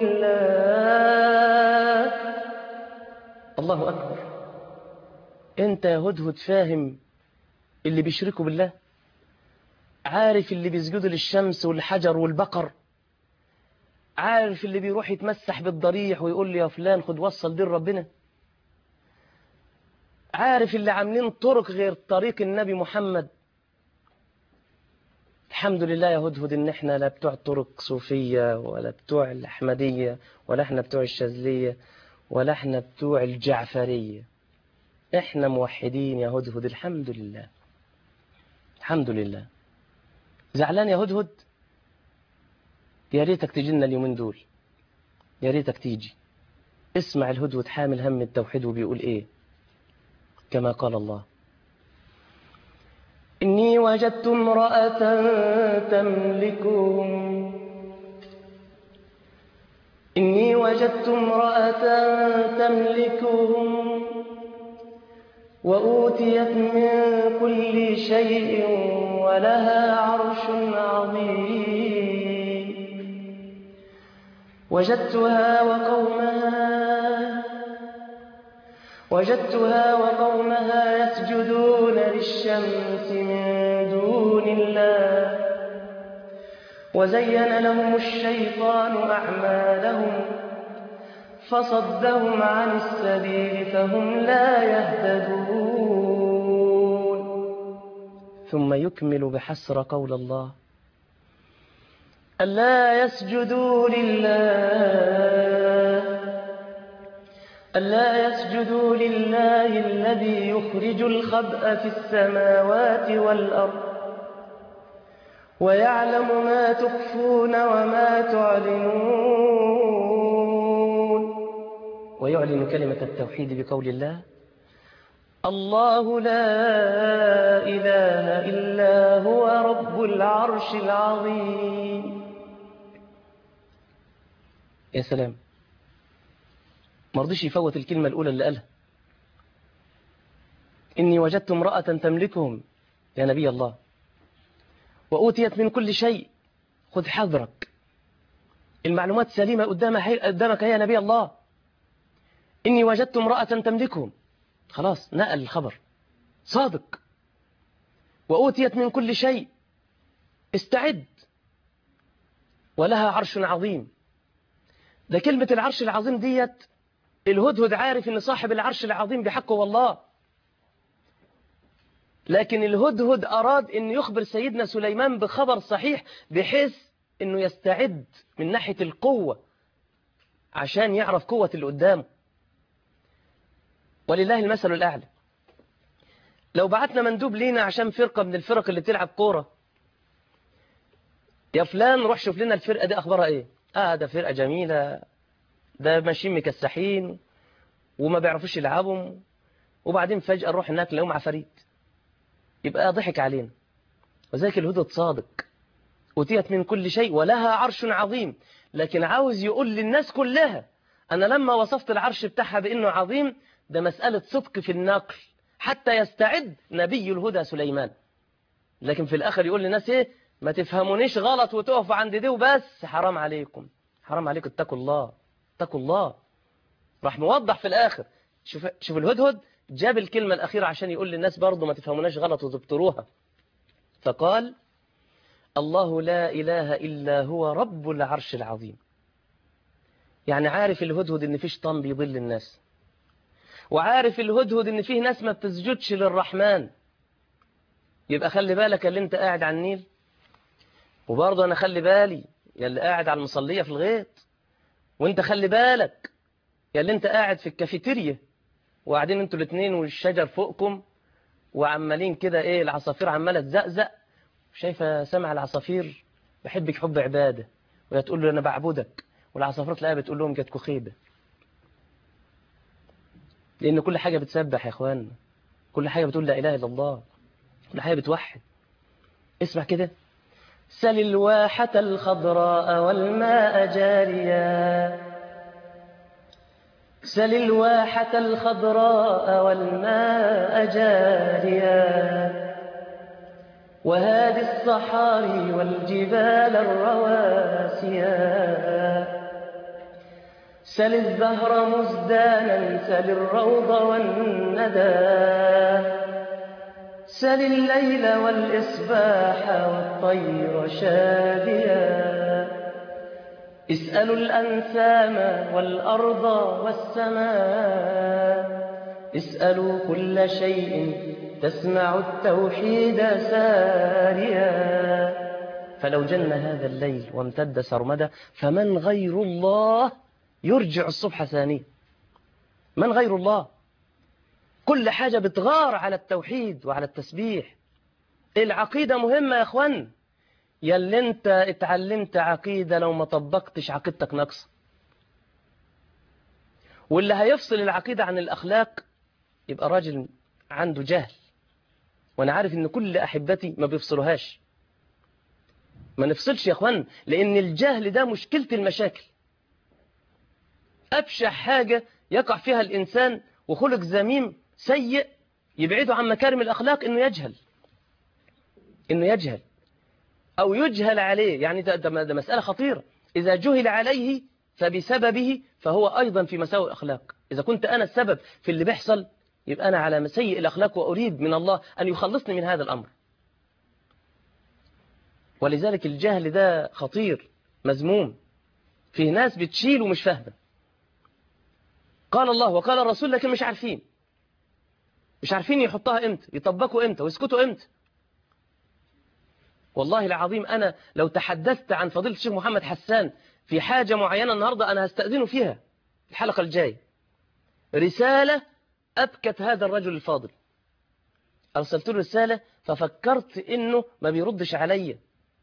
الله الله أكبر أنت يا هدهد فاهم اللي بيشركوا بالله عارف اللي بيسجدوا للشمس والحجر والبقر عارف اللي بيروح يتمسح بالضريح ويقول لي يا فلان خد وصل دين ربنا عارف اللي عاملين طرق غير طريق النبي محمد الحمد لله يا هدهد ان احنا لا بتوع طرق صوفية ولا بتوع الأحمدية ولا احنا بتوع الشاذلية ولا احنا بتوع الجعفرية احنا موحدين يا هدهد الحمد لله الحمد لله زعلان يا هدهد يا ريتك تجي لنا اليومين دول يا ريتك تيجي اسمع الهدهد حامل هم التوحيد وبيقول ايه كما قال الله إني وجدت امرأة تملكهم إني وجدت امرأة تملكهم وأوتيت من كل شيء ولها عرش عظيم وجدتها وقومها وجدتها وقومها يسجدون للشمس من دون الله وزين لهم الشيطان أعمالهم فصدهم عن السبيل فهم لا يهتدون ثم يكمل بحسر قول الله ألا يسجدوا لله ألا يسجدوا لله الذي يخرج الخبأ في السماوات والأرض ويعلم ما تخفون وما تعلنون ويعلن كلمة التوحيد بقول الله الله لا إله إلا هو رب العرش العظيم يا سلام ما رضيش يفوت الكلمة الأولى اللي قالها إني وجدت امرأة تملكهم يا نبي الله وأوتيت من كل شيء خذ حذرك المعلومات سليمة قدامك قدامك يا نبي الله إني وجدت امرأة تملكهم خلاص نقل الخبر صادق وأوتيت من كل شيء استعد ولها عرش عظيم ده كلمة العرش العظيم ديت الهدهد عارف ان صاحب العرش العظيم بحقه والله لكن الهدهد أراد أن يخبر سيدنا سليمان بخبر صحيح بحيث أنه يستعد من ناحية القوة عشان يعرف قوة اللي قدامه ولله المثل الأعلى لو بعتنا مندوب لينا عشان فرقة من الفرق اللي بتلعب كورة يا فلان روح شوف لنا الفرقة دي أخبارها إيه آه ده فرقة جميلة ده ماشيين مكسحين وما بيعرفوش يلعبوا وبعدين فجأة نروح هناك نلاقيهم عفاريت يبقى ضحك علينا وذلك الهدد صادق أتيت من كل شيء ولها عرش عظيم لكن عاوز يقول للناس كلها أنا لما وصفت العرش بتاعها بأنه عظيم ده مسألة صدق في النقل حتى يستعد نبي الهدى سليمان لكن في الآخر يقول للناس إيه ما تفهمونيش غلط وتقفوا عند دي وبس حرام عليكم حرام عليكم اتقوا الله اتقوا الله راح موضح في الآخر شوف, شوف الهدهد جاب الكلمة الأخيرة عشان يقول للناس برضو ما تفهموناش غلط وتبتروها فقال الله لا إله إلا هو رب العرش العظيم يعني عارف الهدهد ان فيه شيطان بيضل الناس وعارف الهدهد ان فيه ناس ما بتسجدش للرحمن يبقى خلي بالك اللي انت قاعد على النيل وبرضه انا خلي بالي يا اللي قاعد على المصلية في الغيط وانت خلي بالك يا اللي انت قاعد في الكافيتيريا وقاعدين انتوا الاثنين والشجر فوقكم وعمالين كده ايه العصافير عماله تزقزق شايفه سمع العصافير بحبك حب عباده ولا تقول له انا بعبدك والعصافير تلاقيها بتقول لهم جاتكوا خيبه لان كل حاجه بتسبح يا اخوانا كل حاجه بتقول لا اله الا الله كل حاجه بتوحد اسمع كده سل الواحة الخضراء والماء جاريا سل الواحة الخضراء والماء جاريا وهذه الصحاري والجبال الرواسيا سل الزهر مزدانا سل الروض والندى سل الليل والإصباح والطير شاديا اسألوا الأنسام والأرض والسماء اسألوا كل شيء تسمع التوحيد ساريا فلو جن هذا الليل وامتد سرمدا فمن غير الله يرجع الصبح ثانيا من غير الله كل حاجة بتغار على التوحيد وعلى التسبيح العقيدة مهمة يا اخوان يا اللي انت اتعلمت عقيدة لو ما طبقتش عقيدتك ناقصة واللي هيفصل العقيدة عن الأخلاق يبقى راجل عنده جهل وانا عارف ان كل احبتي ما بيفصلوهاش ما نفصلش يا اخوان لان الجهل ده مشكلة المشاكل ابشع حاجة يقع فيها الانسان وخلق ذميم سيء يبعده عن مكارم الاخلاق انه يجهل انه يجهل او يجهل عليه يعني ده, ده, ده مسألة خطيرة اذا جهل عليه فبسببه فهو ايضا في مساوئ الاخلاق اذا كنت انا السبب في اللي بيحصل يبقى أنا على سيء الأخلاق وأريد من الله أن يخلصني من هذا الأمر ولذلك الجهل ده خطير مذموم فيه ناس بتشيل ومش فاهمة قال الله وقال الرسول لكن مش عارفين مش عارفين يحطها امتى يطبقوا امتى ويسكتوا امتى والله العظيم أنا لو تحدثت عن فضيلة الشيخ محمد حسان في حاجة معينة النهاردة أنا هستأذنه فيها الحلقة الجاية رسالة أبكت هذا الرجل الفاضل أرسلت له رسالة ففكرت إنه ما بيردش عليا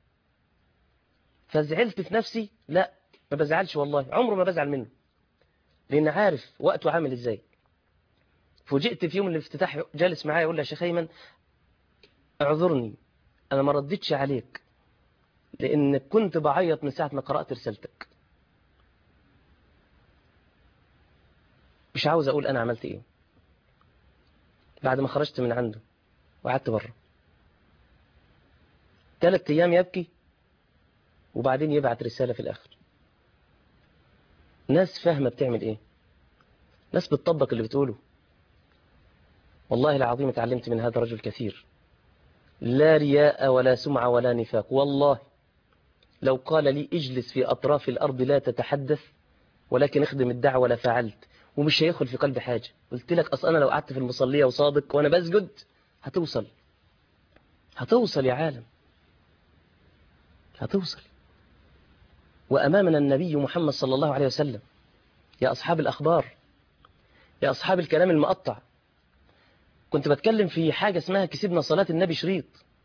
فزعلت في نفسي لا ما بزعلش والله عمره ما بزعل منه لأن عارف وقته عامل إزاي فوجئت في يوم الافتتاح جالس معايا يقول لي يا شيخ أيمن اعذرني أنا ما ردتش عليك لأن كنت بعيط من ساعة ما قرأت رسالتك مش عاوز أقول أنا عملت إيه بعد ما خرجت من عنده وقعدت بره ثلاث أيام يبكي وبعدين يبعت رسالة في الآخر ناس فاهمة بتعمل إيه ناس بتطبق اللي بتقوله والله العظيم اتعلمت من هذا الرجل كثير لا رياء ولا سمعة ولا نفاق والله لو قال لي اجلس في أطراف الأرض لا تتحدث ولكن اخدم الدعوة لفعلت ومش هيدخل في قلبي حاجة قلت لك أصلا أنا لو قعدت في المصلية وصادق وأنا بسجد هتوصل هتوصل يا عالم هتوصل وأمامنا النبي محمد صلى الله عليه وسلم يا أصحاب الأخبار يا أصحاب الكلام المقطع كنت بتكلم في حاجة اسمها كسبنا صلاة النبي شريط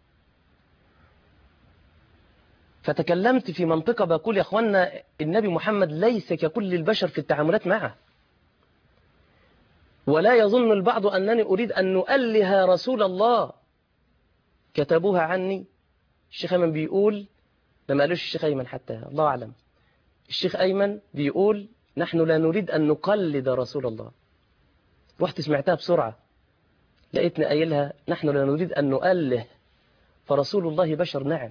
فتكلمت في منطقة بقول يا أخوانا النبي محمد ليس ككل البشر في التعاملات معه ولا يظن البعض أنني أريد أن نؤله رسول الله كتبوها عني الشيخ أيمن بيقول لما قالوش الشيخ أيمن حتى الله أعلم الشيخ أيمن بيقول نحن لا نريد أن نقلد رسول الله رحت سمعتها بسرعة لقيتني قايلها نحن لا نريد أن نؤله فرسول الله بشر نعم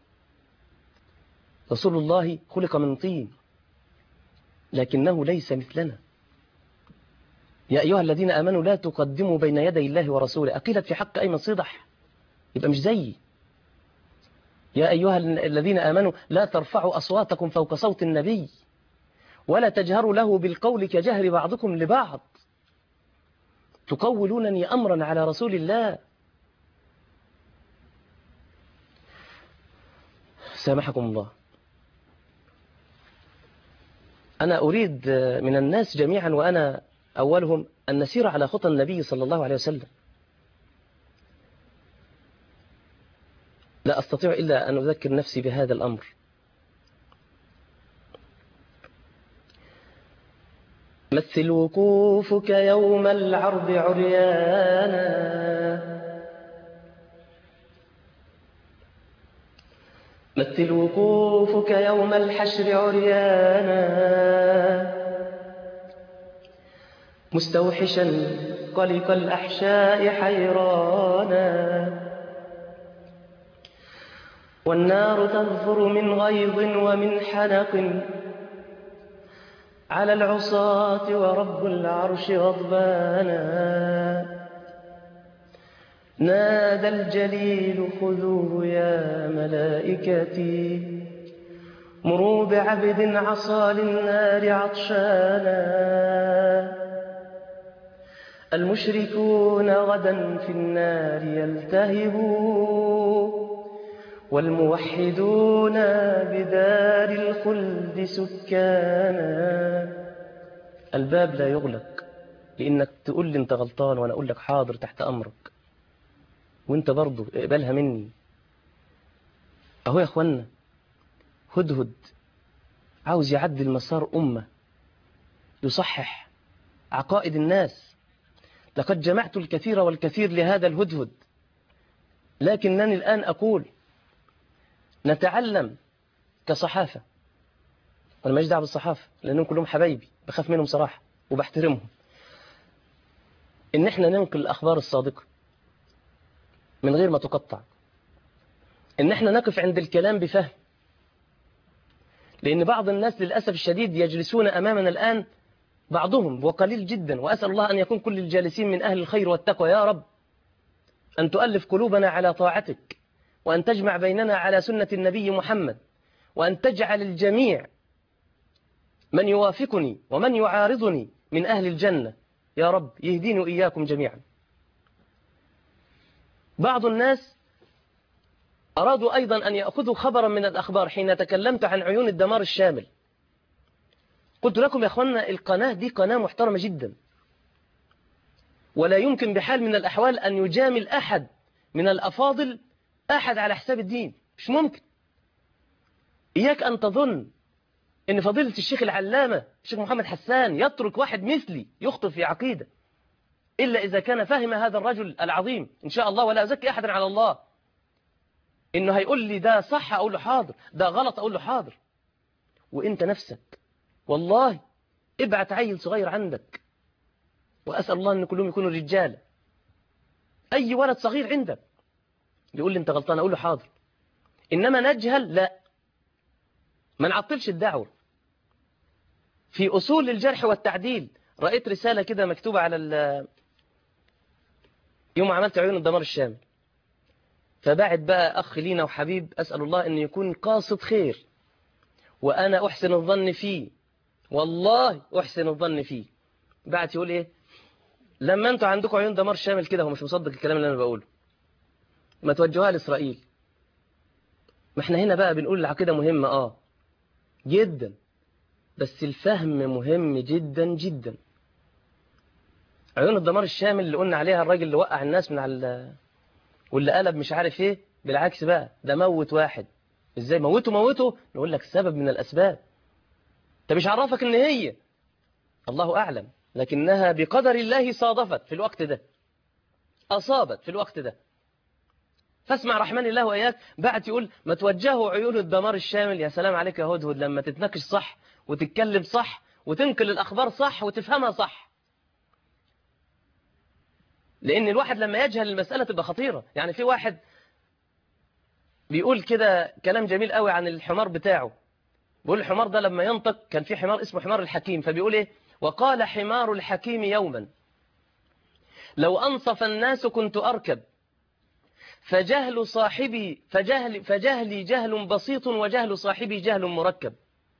رسول الله خلق من طين لكنه ليس مثلنا يا أيها الذين آمنوا لا تقدموا بين يدي الله ورسوله أقيلت في حق أيمن صدح يبقى مش زيي يا أيها الذين آمنوا لا ترفعوا أصواتكم فوق صوت النبي ولا تجهروا له بالقول كجهر بعضكم لبعض تقولونني أمرا على رسول الله سامحكم الله أنا أريد من الناس جميعا وأنا أولهم أن نسير على خطى النبي صلى الله عليه وسلم لا أستطيع إلا أن أذكر نفسي بهذا الأمر مثل وقوفك يوم العرض عريانا مثل وقوفك يوم الحشر عريانا مستوحشا قلق الأحشاء حيرانا والنار تظفر من غيظ ومن حنق على العصاة ورب العرش غضبانا نادى الجليل خذوه يا ملائكتي مروا بعبد عصى للنار عطشانا المشركون غدا في النار يلتهبون والموحدون بدار الخلد سكانا الباب لا يغلق لانك تقول لي انت غلطان وانا اقول لك حاضر تحت امرك وانت برضه اقبلها مني اهو يا اخوانا هدهد عاوز يعدل مسار امه يصحح عقائد الناس لقد جمعت الكثير والكثير لهذا الهدهد لكنني الآن أقول نتعلم كصحافة أنا ماليش دعوه بالصحافة لأنهم كلهم حبايبي بخاف منهم صراحة وبحترمهم إن إحنا ننقل الأخبار الصادقة من غير ما تقطع إن إحنا نقف عند الكلام بفهم لأن بعض الناس للأسف الشديد يجلسون أمامنا الآن بعضهم وقليل جدا وأسأل الله أن يكون كل الجالسين من أهل الخير والتقوى يا رب أن تؤلف قلوبنا على طاعتك وأن تجمع بيننا على سنة النبي محمد وأن تجعل الجميع من يوافقني ومن يعارضني من أهل الجنة يا رب يهديني وإياكم جميعا بعض الناس أرادوا أيضا أن يأخذوا خبرا من الأخبار حين تكلمت عن عيون الدمار الشامل قلت لكم يا أخوانا القناة دي قناة محترمة جدا ولا يمكن بحال من الأحوال أن يجامل أحد من الأفاضل أحد على حساب الدين مش ممكن إياك أن تظن أن فضيلة الشيخ العلامة الشيخ محمد حسان يترك واحد مثلي يخطئ في عقيدة إلا إذا كان فهم هذا الرجل العظيم إن شاء الله ولا أزكي أحدا على الله إنه هيقول لي ده صح أقول له حاضر ده غلط أقول له حاضر وإنت نفسك والله ابعت عيل صغير عندك وأسأل الله أن كلهم يكونوا رجال أي ولد صغير عندك يقول لي أنت غلطان أقول له حاضر إنما نجهل لا ما نعطلش الدعوة في أصول الجرح والتعديل رأيت رسالة كده مكتوبة على ال يوم عملت عيون الدمار الشامل فبعت بقى أخ لينا وحبيب أسأل الله أن يكون قاصد خير وأنا أحسن الظن فيه والله أحسن الظن فيه بعت يقول إيه لما أنتوا عندكم عيون دمار شامل كده هو مش مصدق الكلام اللي أنا بقوله ما توجهوها لإسرائيل ما احنا هنا بقى بنقول العقيدة مهمة آه جدا بس الفهم مهم جدا جدا عيون الدمار الشامل اللي قلنا عليها الراجل اللي وقع الناس من على واللي قلب مش عارف ايه بالعكس بقى ده موت واحد ازاي موته موته نقول لك سبب من الاسباب انت مش عرفك ان هي الله اعلم لكنها بقدر الله صادفت في الوقت ده اصابت في الوقت ده فاسمع رحمن الله واياك بعد يقول ما توجهوا عيون الدمار الشامل يا سلام عليك يا هدهد لما تتناقش صح وتتكلم صح وتنقل الاخبار صح وتفهمها صح لان الواحد لما يجهل المساله تبقى خطيره يعني في واحد بيقول كده كلام جميل قوي عن الحمار بتاعه بيقول الحمار ده لما ينطق كان في حمار اسمه حمار الحكيم فبيقول ايه وقال حمار الحكيم يوما لو أنصف الناس كنت أركب فجهل صاحبي فجهل فجهلي جهل بسيط وجهل صاحبي جهل مركب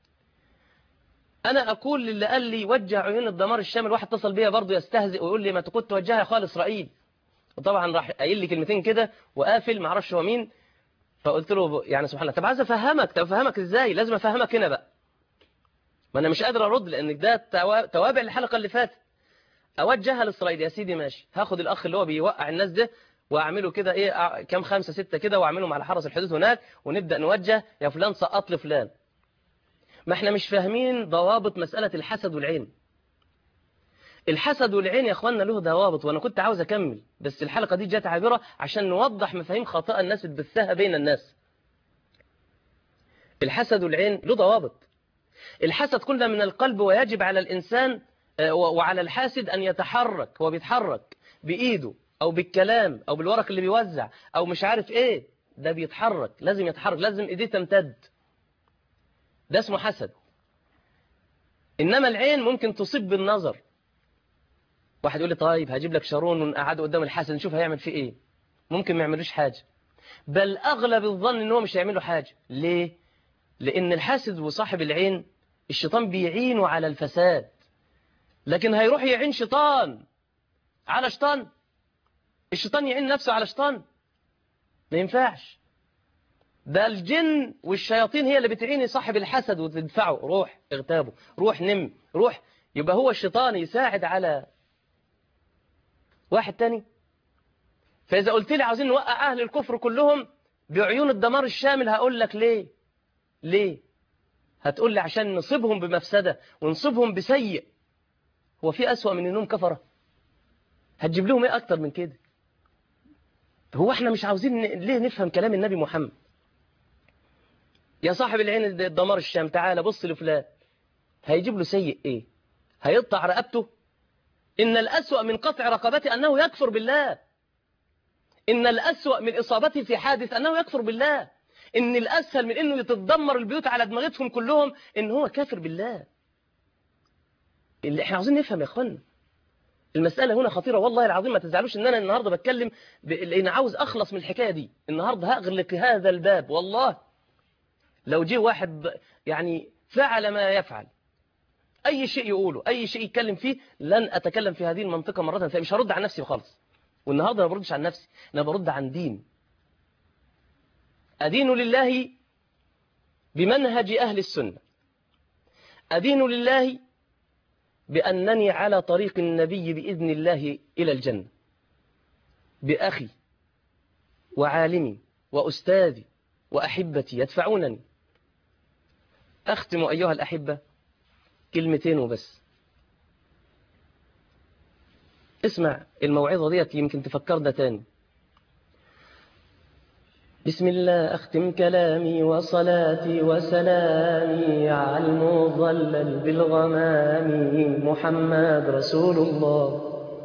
أنا أقول للي قال لي وجه عيون الدمار الشامل واحد اتصل بيا برضه يستهزئ ويقول لي ما كنت توجهها يا خالص إسرائيل وطبعا راح قايل لي كلمتين كده وقافل ما اعرفش هو مين فقلت له يعني سبحان الله طب عايز افهمك طب افهمك ازاي لازم افهمك هنا بقى ما انا مش قادر ارد لان ده توابع الحلقه اللي فاتت اوجهها لاسرائيل يا سيدي ماشي هاخد الاخ اللي هو بيوقع الناس ده واعمله كده ايه كام خمسة ستة كده واعملهم على حرس الحدود هناك ونبدا نوجه يا فلان سقط لفلان ما احنا مش فاهمين ضوابط مسألة الحسد والعين الحسد والعين يا اخوانا له ضوابط وانا كنت عاوز اكمل بس الحلقة دي جت عابرة عشان نوضح مفاهيم خاطئة الناس بتبثها بين الناس الحسد والعين له ضوابط الحسد كله من القلب ويجب على الإنسان وعلى الحاسد أن يتحرك هو بيتحرك بإيده أو بالكلام أو بالورق اللي بيوزع أو مش عارف إيه ده بيتحرك لازم يتحرك لازم إيديه تمتد ده اسمه حسد إنما العين ممكن تصيب بالنظر واحد يقول لي طيب هجيب لك شارون ونقعده قدام الحسد نشوف هيعمل فيه إيه ممكن ما يعملوش حاجة بل أغلب الظن إن هو مش هيعملوا حاجة ليه؟ لأن الحاسد وصاحب العين الشيطان بيعينه على الفساد لكن هيروح يعين شيطان على شيطان الشيطان يعين نفسه على شيطان ما ينفعش ده الجن والشياطين هي اللي بتعين صاحب الحسد وتدفعه روح اغتابه روح نم روح يبقى هو الشيطان يساعد على واحد تاني فإذا قلت لي عاوزين نوقع أهل الكفر كلهم بعيون الدمار الشامل هقول لك ليه ليه هتقول لي عشان نصيبهم بمفسدة ونصيبهم بسيء هو في أسوأ من إنهم كفرة هتجيب لهم إيه أكتر من كده هو احنا مش عاوزين ن... ليه نفهم كلام النبي محمد يا صاحب العين الدمار الشام تعالى بص لفلان هيجيب له سيء ايه هيقطع رقبته ان الأسوأ من قطع رقبته أنه يكفر بالله إن الأسوأ من إصابته في حادث أنه يكفر بالله إن الأسهل من إنه تتدمر البيوت على دماغتهم كلهم إن هو كافر بالله اللي احنا عاوزين نفهم يا اخوانا المسألة هنا خطيرة والله العظيم ما تزعلوش ان انا النهاردة بتكلم ب... لان عاوز اخلص من الحكاية دي النهاردة هغلق هذا الباب والله لو جه واحد يعني فعل ما يفعل اي شيء يقوله اي شيء يتكلم فيه لن اتكلم في هذه المنطقة مرة ثانية مش هرد عن نفسي خالص والنهاردة ما بردش عن نفسي انا برد عن دين ادين لله بمنهج اهل السنة ادين لله بأنني على طريق النبي بإذن الله إلى الجنة بأخي وعالمي وأستاذي وأحبتي يدفعونني أختم أيها الأحبة كلمتين وبس اسمع الموعظة ديت يمكن تفكرنا تاني بسم الله أختم كلامي وصلاتي وسلامي على المظلل بالغمام محمد رسول الله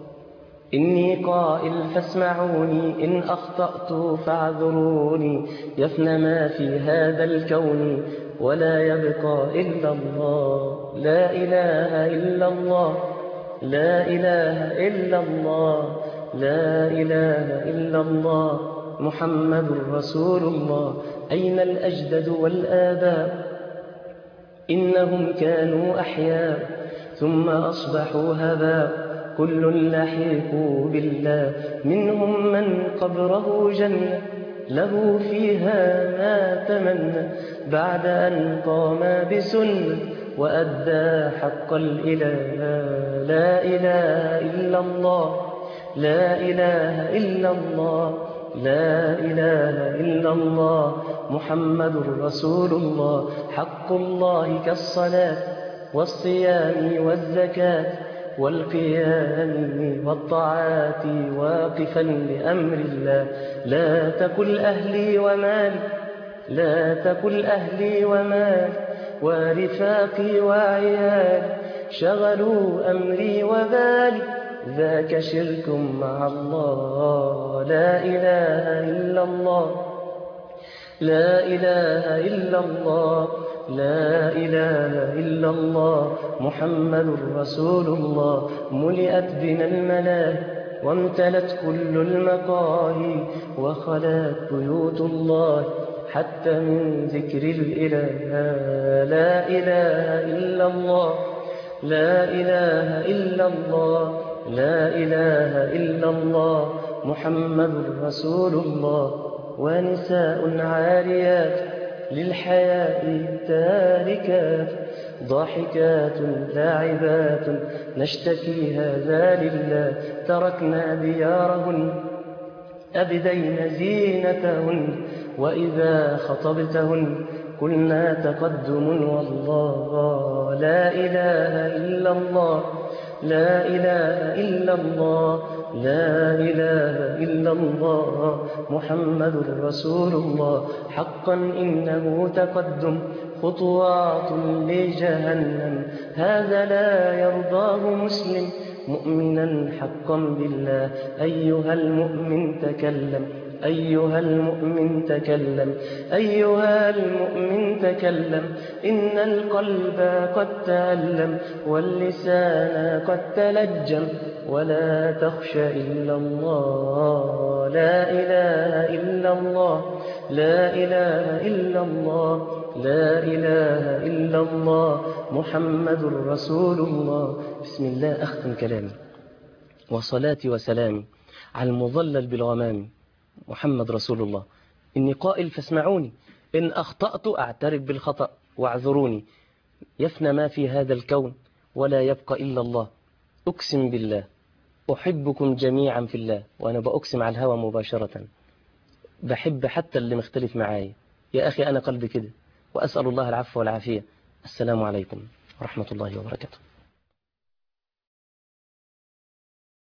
إني قائل فاسمعوني إن أخطأت فاعذروني يفنى ما في هذا الكون ولا يبقى إلا الله لا إله إلا الله لا إله إلا الله لا إله إلا الله محمد رسول الله أين الأجدد والآباء إنهم كانوا أحياء ثم أصبحوا هباء كل لحيق بالله منهم من قبره جنة له فيها ما تمنى بعد أن قام بسنة وأدى حق الإله لا إله إلا الله لا إله إلا الله لا إله إلا الله محمد رسول الله حق الله كالصلاة والصيام والزكاة والقيام والطاعات واقفا لأمر الله لا تكل أهلي ومالي لا تكل أهلي ومالي ورفاقي وعيالي شغلوا أمري وبالي ذاك شرك مع الله لا إله إلا الله لا إله إلا الله لا إله إلا الله محمد رسول الله ملئت بنا الملاهي وامتلت كل المقاهي وخلت بيوت الله حتى من ذكر الإله لا إله إلا الله لا إله إلا الله لا إله إلا الله محمد رسول الله ونساء عاريات للحياء تاركات ضاحكات لاعبات نشتكي هذا لله تركنا ديارهن أبدين زينتهن وإذا خطبتهن قلنا تقدم والله لا إله إلا الله لا إله إلا الله لا إله إلا الله محمد رسول الله حقا إنه تقدم خطوات لجهنم هذا لا يرضاه مسلم مؤمنا حقا بالله أيها المؤمن تكلم أيها المؤمن تكلم أيها المؤمن تكلم إن القلب قد تألم واللسان قد تلجم ولا تخش إلا الله لا إله إلا الله لا إله إلا الله لا إله إلا الله محمد رسول الله بسم الله أختم كلامي وصلاتي وسلامي على المظلل بالغمام محمد رسول الله إني قائل فاسمعوني إن أخطأت أعترف بالخطأ واعذروني يفنى ما في هذا الكون ولا يبقى إلا الله أقسم بالله أحبكم جميعا في الله وأنا بأقسم على الهوى مباشرة بحب حتى اللي مختلف معايا يا أخي أنا قلبي كده وأسأل الله العفو والعافية السلام عليكم ورحمة الله وبركاته